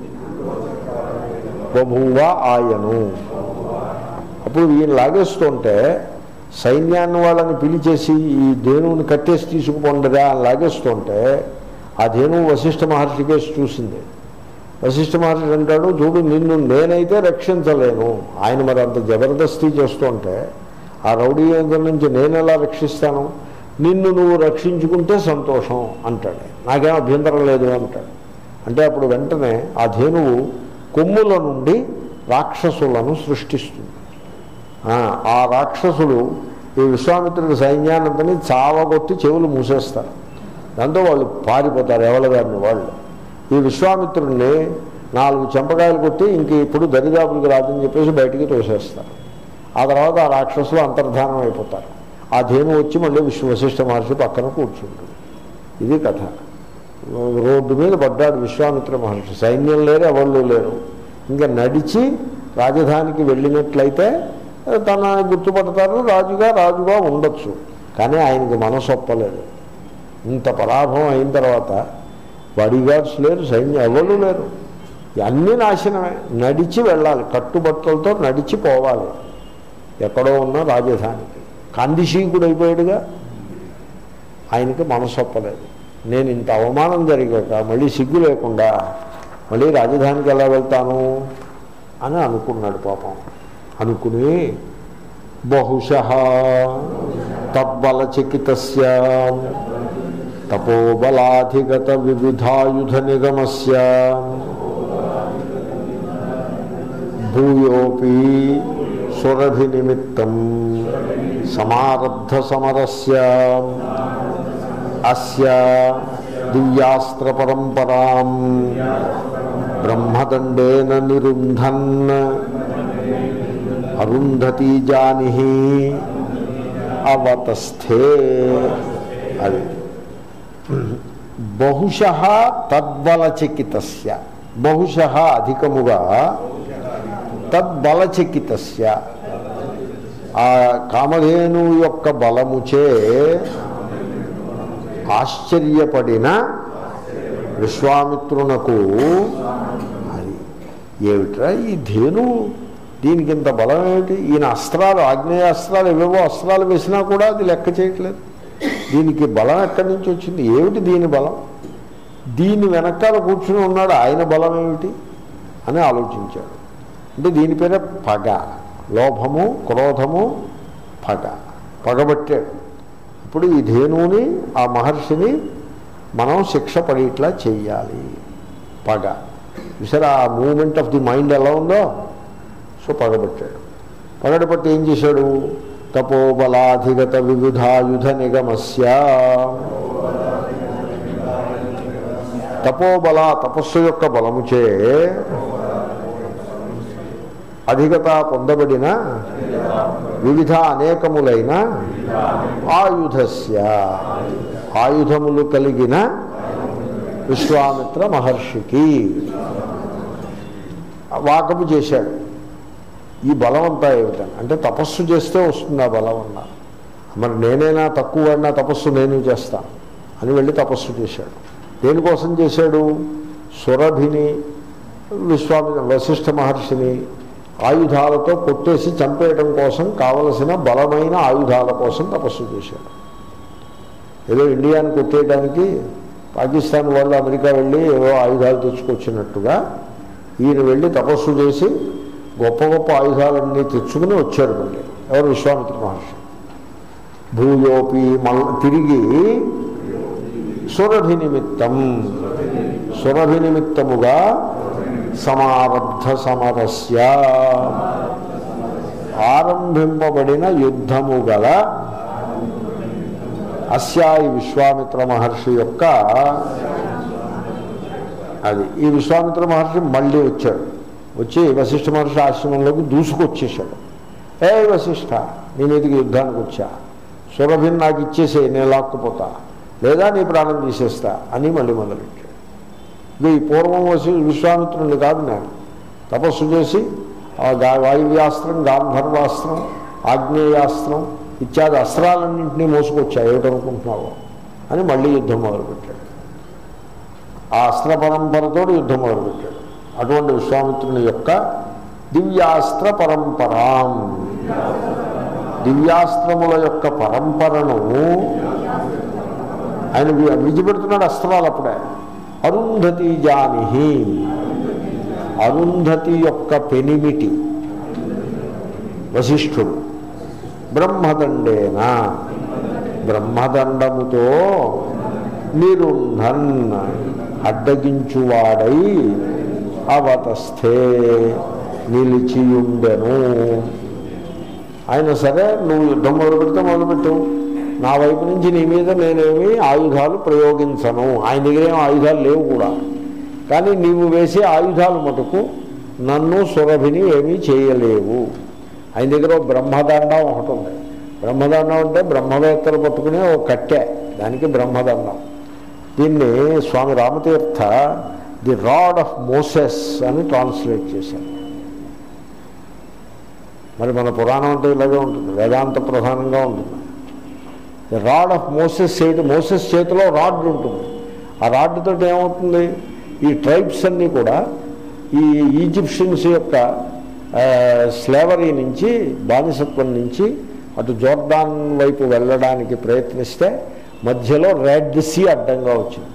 బభూవ ఆయను అప్పుడు ఈయన లాగేస్తుంటే సైన్యాన్ని వాళ్ళని పిలిచేసి ఈ ధేనువుని కట్టేసి తీసుకుపోండిరా అని లాగేస్తుంటే ఆ ధేనువు వశిష్ఠ మహర్షి కేసు చూసింది వశిష్ఠ మహర్షి అంటాడు చూడు నిన్ను నేనైతే రక్షించలేను ఆయన మరి అంత జబర్దస్తి చేస్తుంటే ఆ రౌడీ యంత్రం నుంచి నేను ఎలా రక్షిస్తాను నిన్ను నువ్వు రక్షించుకుంటే సంతోషం అంటాడు నాకేం అభ్యంతరం లేదు అంటాడు అంటే అప్పుడు వెంటనే ఆ ధేనువు కొమ్ముల నుండి రాక్షసులను సృష్టిస్తుంది ఆ, ఆ రాక్షసులు ఈ విశ్వామిత్రుడి సైన్యాన్నంతని చావగొట్టి చెవులు మూసేస్తారు దాంతో వాళ్ళు పారిపోతారు ఎవరి వాళ్ళు ఈ విశ్వామిత్రుడిని నాలుగు చెంపకాయలు కొట్టి ఇంక ఇప్పుడు దరిదాపులకు రాదని చెప్పేసి బయటికి తోసేస్తారు ఆ తర్వాత ఆ రాక్షసులు అంతర్ధానం అయిపోతారు ఆ ధేను వచ్చి మళ్ళీ విశ్వ వశిష్ఠ మహర్షి పక్కన కూర్చుంటుంది ఇది కథ రోడ్డు మీద పడ్డాడు విశ్వామిత్ర మహర్షి సైన్యం లేరు ఎవళ్ళు లేరు ఇంకా నడిచి రాజధానికి వెళ్ళినట్లయితే తన గుర్తుపడతారు రాజుగా రాజుగా ఉండొచ్చు కానీ ఆయనకి మనసు ఒప్పలేదు ఇంత పరాభవం అయిన తర్వాత బాడీగార్డ్స్ లేరు సైన్యం ఎవరు లేరు అన్నీ నాశనమే నడిచి వెళ్ళాలి కట్టుబట్టలతో నడిచి పోవాలి ఎక్కడో ఉన్న రాజధానికి కాందిశీకుడు అయిపోయాడుగా ఆయనకి మనసు ఒప్పలేదు నేను ఇంత అవమానం జరిగాక మళ్ళీ సిగ్గు లేకుండా మళ్ళీ రాజధానికి ఎలా వెళ్తాను అని అనుకున్నాడు పాపం అనుకుని బహుశ తద్బలచికితస్య తపోబలాధిగత వివిధాయుధ నిగమస్య భూయోపి సురభి నిమిత్తం సమారబ్ధ సమరస్య అస్య దివ్యాస్త్ర పరంపరాం బ్రహ్మదండేన నిరుంధన్ అరుంధతి జాని అవతస్థే అది బహుశ తద్బలచకితస్య బహుశ అధికముగా తద్బలచకితస్య ఆ కామధేను యొక్క బలముచే ఆశ్చర్యపడిన విశ్వామిత్రునకు అది ఏమిట్రా ఈ ధేను దీనికి ఇంత బలం ఏమిటి ఈయన అస్త్రాలు ఆగ్నేయాస్త్రాలు ఏవేవో అస్త్రాలు వేసినా కూడా అది లెక్క చేయట్లేదు దీనికి బలం ఎక్కడి నుంచి వచ్చింది ఏమిటి దీని బలం దీని వెనకాల కూర్చుని ఉన్నాడు ఆయన బలం ఏమిటి అని ఆలోచించాడు అంటే దీని పేరే పగ లోభము క్రోధము పగ పగబట్టాడు ఇప్పుడు ఈ ధేనువుని ఆ మహర్షిని మనం శిక్ష పడేట్లా చెయ్యాలి పగ చూసారా ఆ మూమెంట్ ఆఫ్ ది మైండ్ ఎలా ఉందో సో పగబట్టాడు పగడపట్టి ఏం చేశాడు తపోబలాధిగత వివిధాయుధ నిగమస్య తపోబల తపస్సు యొక్క బలముచే అధిగత పొందబడిన వివిధ అనేకములైన ఆయుధస్య ఆయుధములు కలిగిన విశ్వామిత్ర మహర్షికి వాకపు చేశాడు ఈ బలం అంతా ఏమిటని అంటే తపస్సు చేస్తే వస్తుంది ఆ బలం అన్న మరి నేనైనా తక్కువ అన్నా తపస్సు నేను చేస్తాను అని వెళ్ళి తపస్సు చేశాడు దేనికోసం చేశాడు సురభిని విశ్వామి వశిష్ఠ మహర్షిని ఆయుధాలతో కొట్టేసి చంపేయడం కోసం కావలసిన బలమైన ఆయుధాల కోసం తపస్సు చేశాడు ఏదో ఇండియాని కొట్టేయడానికి పాకిస్తాన్ వాళ్ళు అమెరికా వెళ్ళి ఏవో ఆయుధాలు తెచ్చుకొచ్చినట్టుగా ఈయన వెళ్ళి తపస్సు చేసి గొప్ప గొప్ప ఆయుధాలన్నీ తెచ్చుకుని వచ్చాడు మళ్ళీ ఎవరు విశ్వామిత్ర మహర్షి భూయోపి మళ్ళ తిరిగి సురభి నిమిత్తం సురభి నిమిత్తముగా సమారబ్ధ సమరస్య ఆరంభింపబడిన యుద్ధము గల అస్యాయి విశ్వామిత్ర మహర్షి యొక్క అది ఈ విశ్వామిత్ర మహర్షి మళ్ళీ వచ్చాడు వచ్చి వశిష్ఠ మహర్షి ఆశ్రమంలోకి దూసుకొచ్చేసాడు ఏ వశిష్ఠ నీ మీదకి యుద్ధానికి వచ్చా సురభిని నాకు ఇచ్చేసే నేను లాక్కుపోతా లేదా నీ ప్రాణం తీసేస్తా అని మళ్ళీ మొదలెట్టాడు ఇది ఈ పూర్వం వసి విశ్వామిత్రుని కాదు నేను తపస్సు చేసి ఆ గా వాయువ్యాస్త్రం గాంధర్వాస్త్రం ఆగ్నేయాస్త్రం ఇత్యాది అస్త్రాలన్నింటినీ మోసుకొచ్చా ఏమిటనుకుంటున్నావో అని మళ్ళీ యుద్ధం మొదలుపెట్టాడు ఆ అస్త్ర పరంపరతో యుద్ధం మొదలుపెట్టాడు అటువంటి విశ్వామిత్రుని యొక్క దివ్యాస్త్ర పరంపరాం దివ్యాస్త్రముల యొక్క పరంపరను ఆయన వి- విడిచిపెడుతున్నాడు అస్త్రాలు అప్పుడే అరుంధతి జానిహి అరుంధతి యొక్క పెనిమిటి వశిష్ఠుడు బ్రహ్మదండేన బ్రహ్మదండముతో నిరుంధన్ అడ్డగించువాడై అవతస్థే నిలిచియుండెను ఆయన సరే నువ్వు యుద్ధం మొదలు పెడితే మొదలుపెట్టు నా వైపు నుంచి నీ మీద నేనేమి ఆయుధాలు ప్రయోగించను ఆయన దగ్గర ఏం ఆయుధాలు లేవు కూడా కానీ నీవు వేసే ఆయుధాలు మటుకు నన్ను సురభిని ఏమీ చేయలేవు ఆయన దగ్గర ఓ బ్రహ్మదండం ఒకటి ఉంది బ్రహ్మదండం అంటే బ్రహ్మవేత్తలు పట్టుకునే ఒక కట్టె దానికి బ్రహ్మదండం దీన్ని Swami Ramatirtha the rod of Moses అని ట్రాన్స్లేట్ చేశారు మరి మన పురాణం అంటే ఇలాగే ఉంటుంది వేదాంత ప్రధానంగా ఉంటుంది ది రాడ్ ఆఫ్ మోసెస్ చేతి మోసెస్ చేతిలో రాడ్ ఉంటుంది ఆ రాడ్ తోటి ఏమవుతుంది ఈ ట్రైబ్స్ అన్నీ కూడా ఈ ఈజిప్షియన్స్ యొక్క స్లేవరీ నుంచి బానిసత్వం నుంచి అటు జోర్డాన్ వైపు వెళ్ళడానికి ప్రయత్నిస్తే మధ్యలో రెడ్ సీ అడ్డంగా వచ్చింది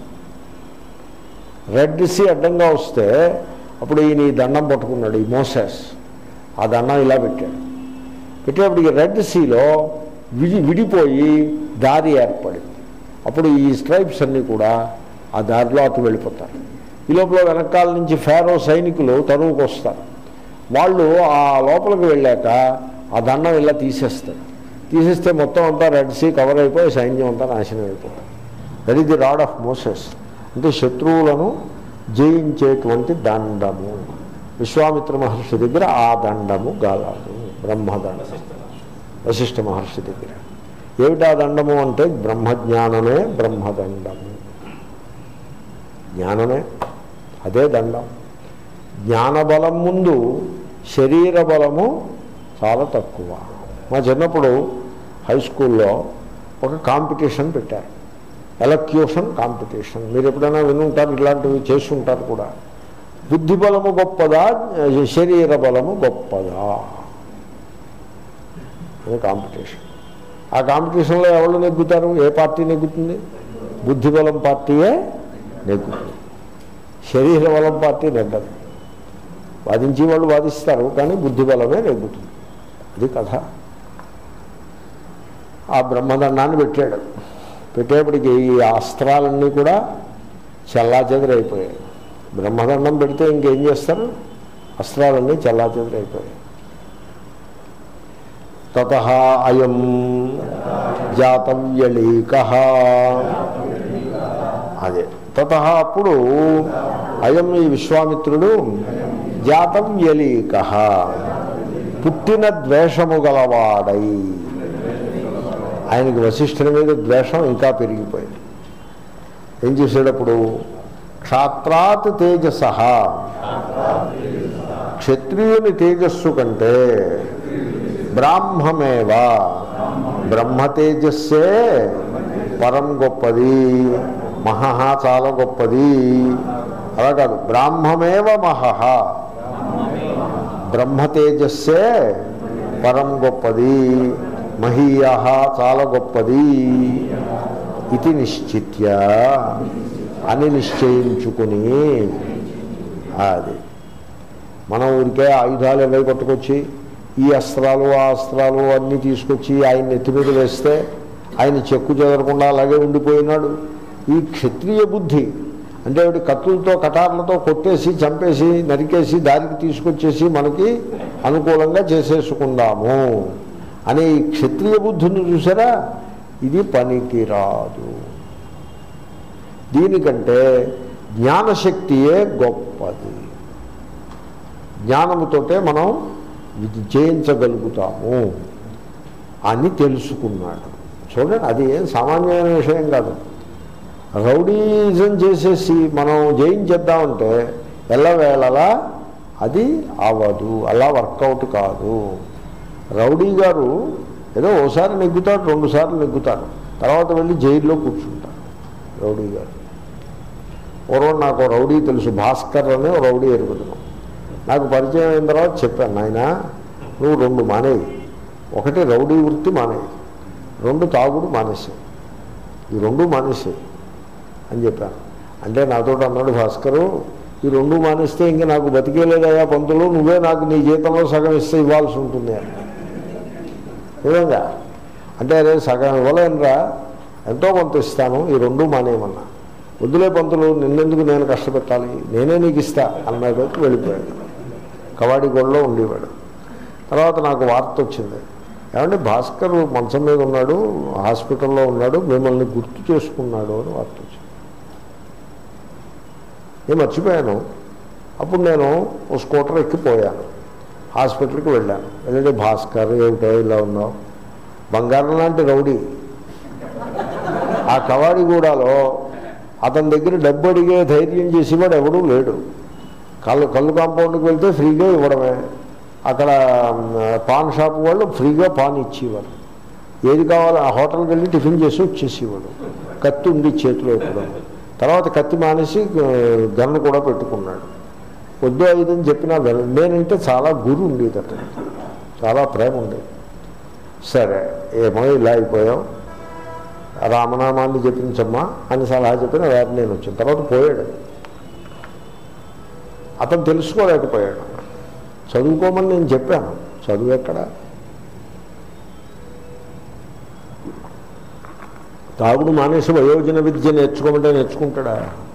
రెడ్ సీ అడ్డంగా వస్తే అప్పుడు ఈయన ఈ దండం పట్టుకున్నాడు ఈ మోసెస్ ఆ దండం ఇలా పెట్టాడు పెట్టేప్పుడు ఈ రెడ్ సీలో విడి విడిపోయి దారి ఏర్పడింది అప్పుడు ఈ స్ట్రైప్స్ అన్నీ కూడా ఆ దారిలో అటు వెళ్ళిపోతారు ఈ లోపల వెనకాల నుంచి ఫారో సైనికులు తరువుకు వస్తారు వాళ్ళు ఆ లోపలికి వెళ్ళాక ఆ దండం ఇలా తీసేస్తారు తీసేస్తే మొత్తం అంతా రెడ్ సీ కవర్ అయిపోయి సైన్యం అంతా నాశనం అయిపోతుంది that is the rod of Moses అంటే శత్రువులను జయించేటువంటి దండము విశ్వామిత్ర మహర్షి దగ్గర ఆ దండము గలదు బ్రహ్మదండం వశిష్ఠ మహర్షి దగ్గర ఏమిటా దండము అంటే బ్రహ్మజ్ఞానమే బ్రహ్మదండము జ్ఞానమే అదే దండం జ్ఞానబలం ముందు శరీర బలము చాలా తక్కువ మా చిన్నప్పుడు హై స్కూల్లో ఒక కాంపిటీషన్ పెట్టారు ఎలక్యూషన్ కాంపిటీషన్ మీరు ఎప్పుడైనా వినుంటారు ఇలాంటివి చేసి ఉంటారు కూడా బుద్ధి బలము గొప్పదా శరీర బలము గొప్పదా అని కాంపిటీషన్ ఆ కాంపిటీషన్లో ఎవరు నెగ్గుతారు ఏ పార్టీ నెగ్గుతుంది బుద్ధి బలం పార్టీయే నెగ్గుతుంది శరీర బలం పార్టీ నెగ్గదు వాదించి వాళ్ళు వాదిస్తారు కానీ బుద్ధి బలమే నెగ్గుతుంది అది కథ ఆ బ్రహ్మదండాన్ని పెట్టాడు పెట్టేప్పటికి ఈ అస్త్రాలన్నీ కూడా చల్లాచెదరైపోయాయి బ్రహ్మదండం పెడితే ఇంకేం చేస్తారు అస్త్రాలన్నీ చల్లాచెదరైపోయాయి తత అయం జాతవ్యలీక అదే తత అప్పుడు అయం ఈ విశ్వామిత్రుడు జాతవ్యలీక పుట్టిన ద్వేషము గలవాడై ఆయనకి వశిష్ఠుని మీద ద్వేషం ఇంకా పెరిగిపోయింది ఏం చేసేటప్పుడు క్షాత్రాత్ తేజస క్షత్రియుని తేజస్సు కంటే బ్రాహ్మమేవ బ్రహ్మ తేజస్సే పరం గొప్పది మహహ చాలా గొప్పది అలా కాదు బ్రాహ్మమేవ మహహ బ్రహ్మ తేజస్సే పరం గొప్పది మహీయ చాలా గొప్పది ఇది నిశ్చిత్య అని నిశ్చయించుకుని అది మనం ఊరికే ఆయుధాలు ఎవరి కొట్టుకొచ్చి ఈ అస్త్రాలు ఆ అస్త్రాలు అన్నీ తీసుకొచ్చి ఆయన నెత్తి మీద వేస్తే ఆయన చెక్కు చెదరకుండా అలాగే ఉండిపోయినాడు ఈ క్షత్రియ బుద్ధి అంటే ఆవిడ కత్తులతో కటార్లతో కొట్టేసి చంపేసి నరికేసి దారికి తీసుకొచ్చేసి మనకి అనుకూలంగా చేసేసుకుందాము అనే ఈ క్షత్రియ బుద్ధిని చూసారా ఇది పనికిరాదు దీనికంటే జ్ఞానశక్తియే గొప్పది జ్ఞానముతోటే మనం ఇది జయించగలుగుతాము అని తెలుసుకున్నాడు చూడండి అది ఏం సామాన్యమైన విషయం కాదు రౌడీజం చేసేసి మనం జయించేద్దామంటే ఎల్లవేళలా అది అవ్వదు అలా వర్కౌట్ కాదు రౌడీ గారు ఏదో ఓసారి నెగ్గుతాడు రెండు సార్లు నెగ్గుతాడు తర్వాత వెళ్ళి జైల్లో కూర్చుంటాడు రౌడీ గారు పూర్వం నాకు ఓ రౌడీ తెలుసు భాస్కర్ అనే ఓ రౌడీ ఎరుగుతున్నాం నాకు పరిచయం అయిన తర్వాత చెప్పాను నాయన నువ్వు రెండు మానేయి ఒకటి రౌడీ వృత్తి మానేయి రెండు తాగుడు మానేసాయి ఈ రెండు మానేసాయి అని చెప్పాను అంటే నాతో అన్నాడు భాస్కరు ఈ రెండు మానేస్తే ఇంక నాకు బతికేలేదయా పంతులు నువ్వే నాకు నీ జీతంలో సగం ఇస్తే ఇవ్వాల్సి ఉంటుంది అని నిజంగా అంటే అదే సగం ఇవ్వలేనురా ఎంతో కొంత ఇస్తాను ఈ రెండు మానేయమన్నా వద్దులే పంతులు నిన్నెందుకు నేను కష్టపెట్టాలి నేనే నీకు ఇస్తా అన్నాడు వెళ్ళిపోయాడు కవాడి గోడలో ఉండేవాడు తర్వాత నాకు వార్త వచ్చింది ఏమంటే భాస్కర్ మంచం మీద ఉన్నాడు హాస్పిటల్లో ఉన్నాడు మిమ్మల్ని గుర్తు చేసుకున్నాడు అని వార్త వచ్చింది నేను మర్చిపోయాను అప్పుడు నేను ఓ స్కూటర్ ఎక్కిపోయాను హాస్పిటల్కి వెళ్ళాను వెళ్ళండి భాస్కర్ ఏమిటో ఇలా ఉన్నావు బంగారం లాంటి రౌడీ ఆ కవాడిగూడలో అతని దగ్గర డబ్బు అడిగే ధైర్యం చేసేవాడు ఎవడూ లేడు కళ్ళు కళ్ళు కాంపౌండ్కి వెళ్తే ఫ్రీగా ఇవ్వడమే అక్కడ మ్, పాన్ షాప్ వాళ్ళు ఫ్రీగా పాన్ ఇచ్చేవారు ఏది కావాలో ఆ హోటల్కి వెళ్ళి టిఫిన్ చేసి వచ్చేసేవాడు కత్తి ఉండి చేతిలో ఇవ్వడం తర్వాత కత్తి మానేసి ఆ, గన్ను కూడా పెట్టుకున్నాడు వద్దు ఐదని చెప్పినా విన నేనంటే చాలా గురి ఉండేది అతను చాలా ప్రేమ ఉండేది సరే ఏమో ఇలా అయిపోయాం రామనామాన్ని చెప్పించమ్మా అని సలహా చెప్పిన వేరే నేను వచ్చిన తర్వాత పోయాడు అతను తెలుసుకోలేకపోయాడు చదువుకోమని నేను చెప్పాను చదువు ఎక్కడ తాగుడు మానేసి వయోజన విద్య నేర్చుకోమంటే నేర్చుకుంటాడా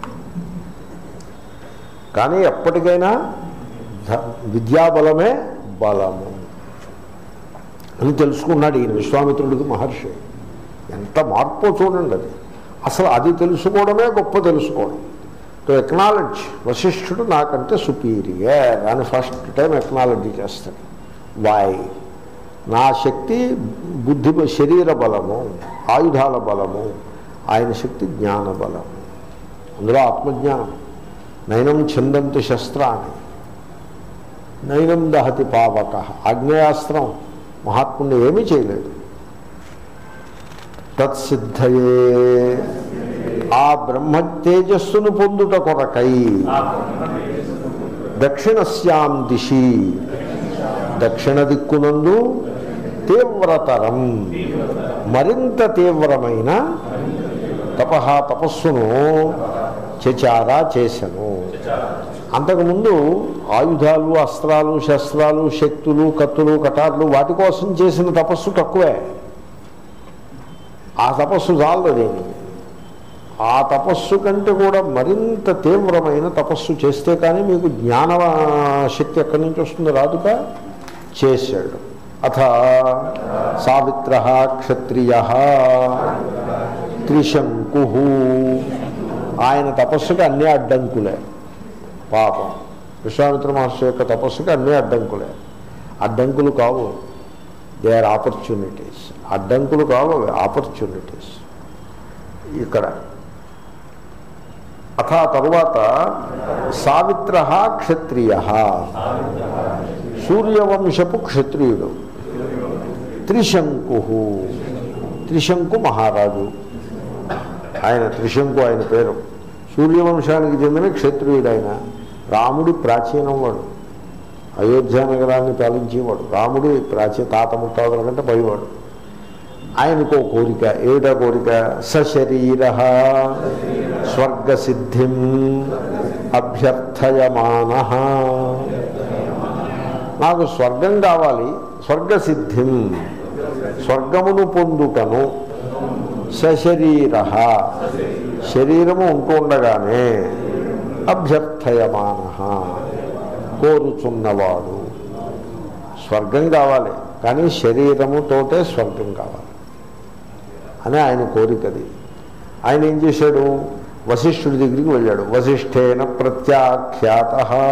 కానీ ఎప్పటికైనా ధ- విద్యాబలమే బలము అని తెలుసుకున్నాడు ఈయన విశ్వామిత్రుడికి మహర్షి ఎంత మార్పు చూడండి అది అసలు అది తెలుసుకోవడమే గొప్ప తెలుసుకోవడం టు ఎక్నాలెడ్జ్ వశిష్ఠుడు నాకంటే సుపీరియర్ అని ఫస్ట్ టైం ఎక్నాలజీ చేస్తాడు వాయ్ నా శక్తి బుద్ధి శరీర బలము ఆయుధాల బలము ఆయన శక్తి జ్ఞాన బలము అందులో ఆత్మజ్ఞానం నయనం ఛందంతి శస్త్రాన్ని నయనం దహతి పావక ఆగ్నేయాస్త్రం మహాత్ముని ఏమీ చేయలేదు తత్సిద్ధయే ఆ బ్రహ్మ తేజస్సును పొందుట కొరకై దక్షిణస్యాం దిశి దక్షిణ దిక్కునందు తీవ్రతరం మరింత తీవ్రమైన తపహ తపస్సును చచారా చేశను అంతకుముందు ఆయుధాలు అస్త్రాలు శస్త్రాలు శక్తులు కత్తులు కటార్లు వాటి కోసం చేసిన తపస్సు తక్కువే ఆ తపస్సు చాలదు దీనికి ఆ తపస్సు కంటే కూడా మరింత తీవ్రమైన తపస్సు చేస్తే కానీ మీకు జ్ఞాన శక్తి ఎక్కడి నుంచి వస్తుంది రాదుగా చేశాడు అథ సావిత్ర క్షత్రియ త్రిశంకు ఆయన తపస్సుకి అన్నీ అడ్డంకులే పాపం విశ్వామిత్ర మహర్షి యొక్క తపస్సుకి అన్నీ అడ్డంకులే అడ్డంకులు కావు దే ఆర్ ఆపర్చునిటీస్ అడ్డంకులు కావు అవి ఆపర్చునిటీస్ ఇక్కడ అథ తరువాత సావిత్ర క్షత్రియ సూర్యవంశపు క్షత్రియుడు త్రిశంకు త్రిశంకు మహారాజు ఆయన త్రిశంకు ఆయన పేరు సూర్యవంశానికి చెందిన క్షత్రియుడు ఆయన రాముడి ప్రాచీనం వాడు అయోధ్య నగరాన్ని పాలించేవాడు రాముడి ప్రాచీన తాత ముత్తాతల కంటే పైవాడు ఆయనకు ఓ కోరిక ఏమిటా కోరిక సశరీర స్వర్గసిద్ధిం అభ్యర్థయమాన నాకు స్వర్గం కావాలి స్వర్గసిద్ధిం స్వర్గమును పొందుటను సశరీర శరీరము ఉంటూ ఉండగానే అభ్యర్థయమాన కోరుచున్నవాడు స్వర్గం కావాలి కానీ శరీరముతోటే స్వర్గం కావాలి అని ఆయన కోరికది ఆయన ఏం చేశాడు వశిష్ఠుడి దగ్గరికి వెళ్ళాడు వశిష్ఠేన ప్రత్యాఖ్యాత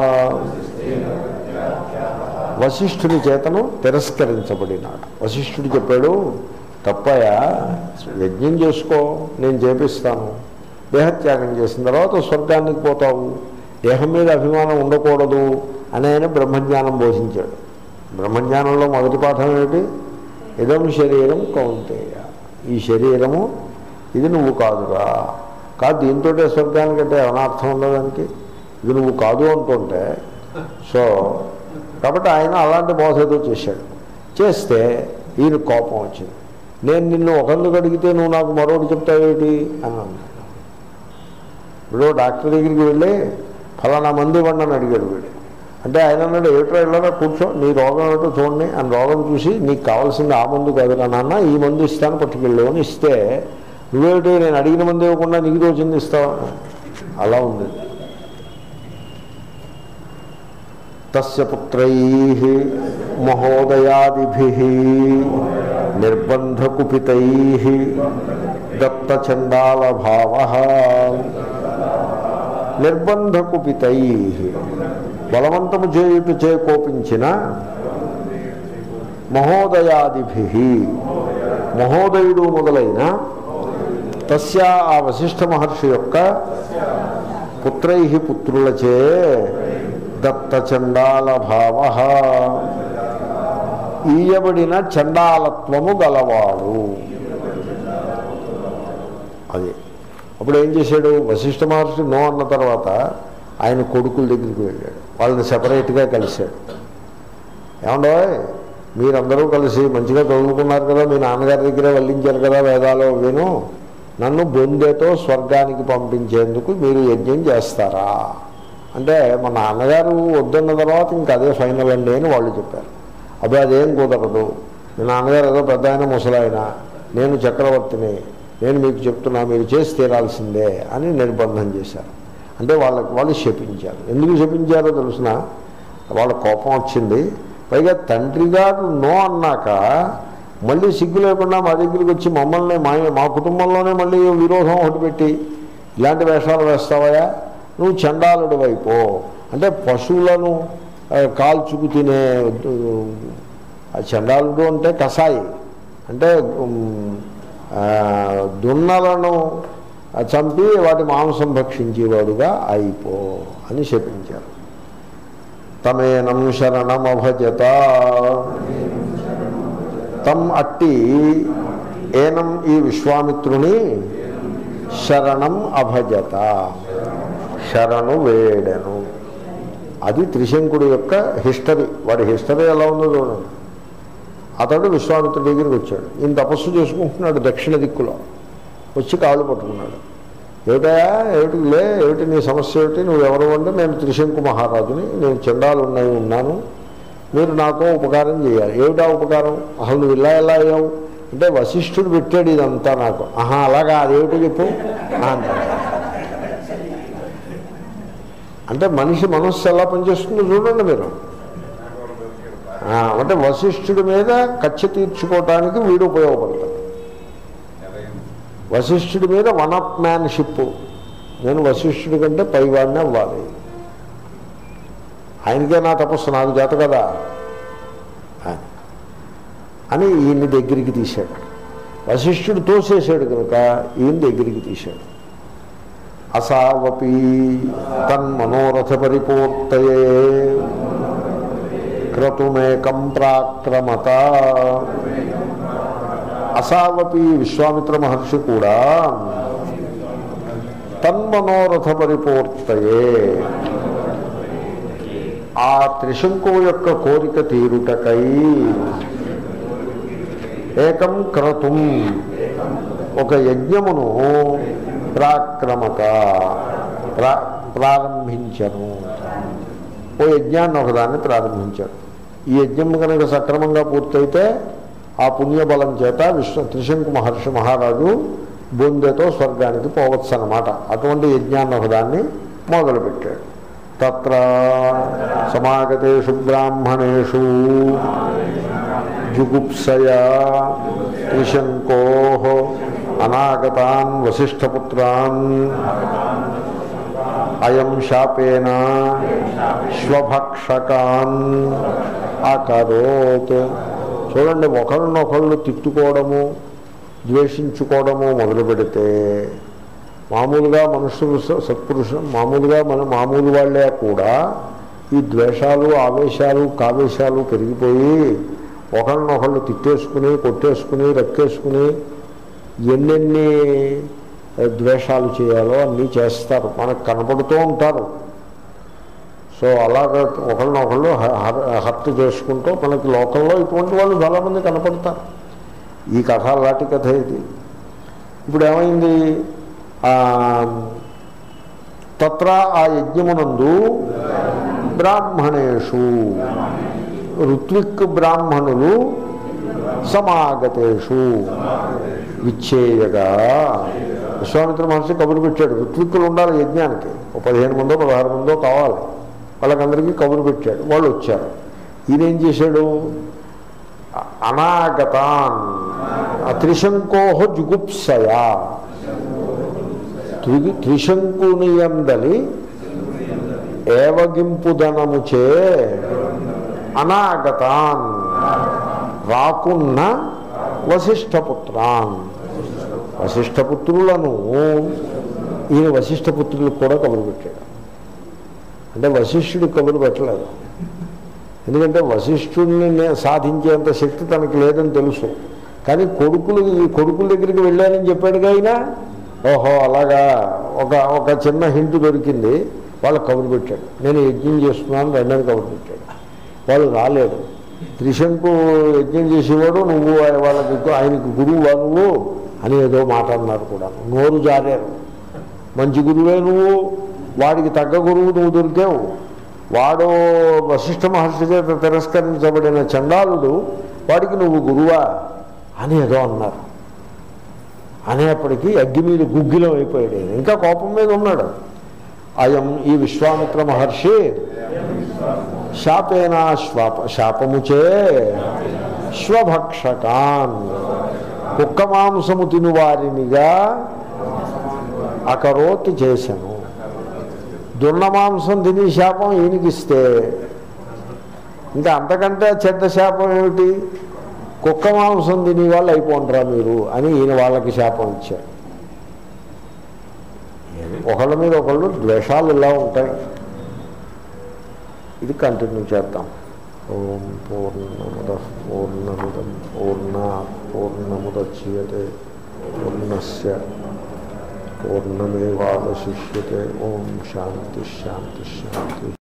వశిష్ఠుని చేతను తిరస్కరించబడినాడు వశిష్ఠుడు చెప్పాడు తప్పయా యజ్ఞం చేసుకో నేను చేపిస్తాను దేహత్యాగం చేసిన తర్వాత స్వర్గానికి పోతావు దేహం మీద అభిమానం ఉండకూడదు అని ఆయన బ్రహ్మజ్ఞానం బోధించాడు బ్రహ్మజ్ఞానంలో మొదటి పాఠం ఏమిటి ఇదం శరీరం కౌంతేయ ఈ శరీరము ఇది నువ్వు కాదురా కాదు దీంతో స్వర్గానికంటే అనార్థం ఉండదానికి ఇది నువ్వు కాదు అంటుంటే సో కాబట్టి ఆయన అలాంటి బోధ ఏదో చేశాడు చేస్తే ఈయన కోపం వచ్చింది నేను నిన్ను ఒకందుకు అడిగితే నువ్వు నాకు మరొకటి చెప్తావేటి అని అన్నాడు ఇప్పుడు డాక్టర్ దగ్గరికి వెళ్ళి ఫలానా మంది ఇవ్వండి అని అడిగాడు వీడు అంటే ఆయన అన్నాడు ఏమిటో వెళ్ళారా కూర్చో నీ రోగం ఏమిటో చూడండి అని రోగం చూసి నీకు కావాల్సింది ఆ మందు కాదురా నాన్న ఈ మందు ఇస్తాను పట్టుకెళ్ళు అని ఇస్తే నువ్వేమిటి నేను అడిగిన మంది ఇవ్వకుండా నీకు రోజుంది ఇస్తావా అలా ఉంది తస్య పుత్రై మహోదయాదిభి నిర్బంధకుపితై దత్తచండాలభావ నిర్బంధకుపితై బలవంతము చేయుట చేకోపించిన మహోదయాదిభి మహోదయుడు మొదలైన తస్య ఆ వశిష్ఠ మహర్షి యొక్క పుత్రై పుత్రులచే దత్తచండాల భావ ఈయబడిన చండాలత్వము గలవాడు అది అప్పుడు ఏం చేశాడు వశిష్ఠ మహర్షి నో అన్న తర్వాత ఆయన కొడుకుల దగ్గరికి వెళ్ళాడు వాళ్ళని సెపరేట్గా కలిశాడు ఏమండో మీరందరూ కలిసి మంచిగా చదువుకున్నారు కదా మీ నాన్నగారి దగ్గరే వల్లించారు కదా వేదాలు విను నన్ను బొందెతో స్వర్గానికి పంపించేందుకు మీరు యజ్ఞం చేస్తారా అంటే మా నాన్నగారు వద్దన్న తర్వాత ఇంకా అదే ఫైనల్ అండి అని వాళ్ళు చెప్పారు అబ్బాయి అదేం కుదరదు మీ నాన్నగారు ఏదో పెద్ద ఆయన ముసలాయన నేను చక్రవర్తిని నేను మీకు చెప్తున్నా మీరు చేసి తీరాల్సిందే అని నిర్బంధం చేశారు అంటే వాళ్ళకి వాళ్ళు శపించారు ఎందుకు శపించారో తెలుసిన వాళ్ళ కోపం వచ్చింది పైగా తండ్రి గారు నో అన్నాక మళ్ళీ సిగ్గు లేకుండా మా దగ్గరికి వచ్చి మమ్మల్ని మా మా కుటుంబంలోనే మళ్ళీ విరోధం ఒకటి పెట్టి ఇలాంటి వేషాలు వేస్తావయా నువ్వు చండాలుడు వైపు అంటే పశువులను ఆ, కాల్చుకు తినే ఆ చండాలుడు అంటే కసాయి అంటే ఉమ్, ఆ, దున్నలను చంపి వాటి మాంసం భక్షించేవాడుగా అయిపో అని శపించారు తమేనం శరణమభజత తమ్ అట్టి ఏనం ఈ విశ్వామిత్రుని శరణం అభజత శరణు వేడెను అది త్రిశంకుడు యొక్క హిస్టరీ వాడి హిస్టరీ ఎలా ఉందో చూడండి అతడు విశ్వామిత్రుడి దగ్గరికి వచ్చాడు ఈయన తపస్సు చేసుకుంటున్నాడు దక్షిణ దిక్కులో వచ్చి కాళ్ళు పట్టుకున్నాడు ఏమిటయా ఏమిటి లే ఏమిటి నీ సమస్య ఏమిటి నువ్వు ఎవరు అంటే నేను త్రిశంకు మహారాజుని నేను చండాలు ఉన్నాయి ఉన్నాను మీరు నాకు ఉపకారం చేయాలి ఏమిటా ఉపకారం అసలు నువ్వు ఇలా ఎలా అయ్యావు అంటే వశిష్ఠుడు పెట్టాడు ఇదంతా నాకు ఆహా అలాగా అదేమిటో చెప్పు ఆ అన్నాడు. అంటే మనిషి మనస్సు ఎలా పనిచేస్తుందో చూడండి మీరు ఆ, అంటే వశిష్ఠుడి మీద కచ్చ తీర్చుకోవటానికి వీడు ఉపయోగపడతాడు వశిష్ఠుడి మీద వన్ అప్ మ్యాన్షిప్ నేను వశిష్ఠుడి కంటే పైవాడిని అవ్వాలి ఆయనకే నా తపస్సు నాకు చేత కదా అని. అని ఈయన్ని దగ్గరికి తీశాడు వశిష్ఠుడు తోసేసాడు కనుక ఈయన దగ్గరికి తీశాడు అసావపి తన్మనోరథ పరిపూర్తయే క్రతుమేకం ప్రాక్రమత అసావపి విశ్వామిత్ర మహర్షి కూడా తన్మనోరథ పరిపూర్తయే ఆ త్రిశంకువు యొక్క కోరిక తీరుటకై ఏకం క్రతుం ఒక యజ్ఞమును ప్రాక్రమత ప్రా ప్రారంభించను ఓ యజ్ఞాన్ని ఒకదాన్ని ప్రారంభించాడు ఈ యజ్ఞం కనుక సక్రమంగా పూర్తయితే ఆ పుణ్యబలం చేత విశ్వ త్రిశంకు మహర్షి మహారాజు బొందెతో స్వర్గానికి పోవచ్చు అన్నమాట అటువంటి యజ్ఞాన్ని ఒకదాన్ని మొదలుపెట్టాడు తత్ర సమాగతేషు బ్రాహ్మణేషు జుగుప్సయా త్రిశంకో అనాగతాన్ వశిష్ఠపుత్రాన్ అయం శాపేన శ్వభక్షకాన్ అకరోత్ చూడండి ఒకరినొకళ్ళు తిట్టుకోవడము ద్వేషించుకోవడము మొదలు పెడితే మామూలుగా మనుషులు స- సత్పురుషు మామూలుగా మన మామూలు వాళ్ళే కూడా ఈ ద్వేషాలు ఆవేశాలు కావేశాలు పెరిగిపోయి ఒకరినొకళ్ళు తిట్టేసుకుని కొట్టేసుకుని రక్కేసుకుని ఎన్నెన్ని ఆ, ద్వేషాలు చేయాలో అన్నీ చేస్తారు మనకు కనపడుతూ ఉంటారు సో అలాగ ఒకళ్ళనొకళ్ళు హ- హ- హత్య చేసుకుంటూ మనకి లోకంలో ఇటువంటి వాళ్ళు చాలామంది కనపడతారు ఈ కథ అలాంటి కథ ఇది ఇప్పుడు ఏమైంది ఆ, తత్ర ఆ యజ్ఞమునందు బ్రాహ్మణేషు ఋత్విక్ బ్రాహ్మణులు సమాగతేషు విచ్చేయగా విశ్వామిత్ర మహర్షి కబురు పెట్టాడు ఋత్విక్కులు ఉండాలి యజ్ఞానికి ఒక పదిహేను మందో పదహారు మందో కావాలి వాళ్ళకందరికీ కబురు పెట్టాడు వాళ్ళు వచ్చారు ఈయన ఏం చేశాడు అ- అనాగతాన్ ఆ త్రిశంకోహ జుగుప్సయా త్రి త్రిశంకునియందలి ఏవగింపుదనముచే అనాగతాన్ రాకున్న వశిష్ఠపుత్రాన్ వశిష్ఠపుత్రులను ఈయన వశిష్ఠపుత్రులకు కూడా కబురు పెట్టాడు అంటే వశిష్ఠుడు కబురు పెట్టలేదు ఎందుకంటే వశిష్ఠుడిని నే- సాధించేంత శక్తి తనకి లేదని తెలుసు కానీ కొడుకులు ఈ కొడుకుల దగ్గరికి వెళ్ళానని చెప్పాడుగా ఆయన ఓహో అలాగా ఒక ఒక చిన్న హింట్ దొరికింది వాళ్ళు కబురు పెట్టాడు నేను యజ్ఞం చేస్తున్నాను రెండని కబురు పెట్టాడు వాళ్ళు రాలేడు త్రిశంకు యజ్ఞం చేసేవాడు నువ్వు వాళ్ళకి ఆయనకు గురువు నువ్వు అని ఏదో మాట అన్నారు కూడా నోరు జారారు మంచి గురువే నువ్వు వాడికి తగ్గ గురువు నువ్వు దొరికావు వాడు వశిష్ఠ మహర్షి చేత తిరస్కరించబడిన చండాలుడు వాడికి నువ్వు గురువా అని ఏదో అన్నారు అనేప్పటికీ అగ్గి మీద గుగ్గిలం అయిపోయాడు ఈయన. ఇంకా కోపం మీద ఉన్నాడు అయం ఈ విశ్వామిత్ర మహర్షి శాపేనా శ్వాప శాపముచే శ్వభక్షకాన్ కుక్క మాంసము తినువారినిగా అకరోతి చేశాను దున్న మాంసం తిని శాపం ఈయనకిస్తే ఇంకా అంతకంటే చెడ్డ శాపం ఏమిటి కుక్క మాంసం తిని వాళ్ళు అయిపోంటారా మీరు అని ఈయన వాళ్ళకి శాపం ఇచ్చారు ఒకళ్ళ మీద ఒకళ్ళు ద్వేషాలు ఇలా ఉంటాయి ఇది కంటిన్యూ చేద్దాం ఓం పూర్ణముద పూర్ణమిదం పూర్ణ పూర్ణముదచ్యతే పూర్ణస్య పూర్ణమేవాवशिष्यते ఓం శాంతి శాంతి శాంతి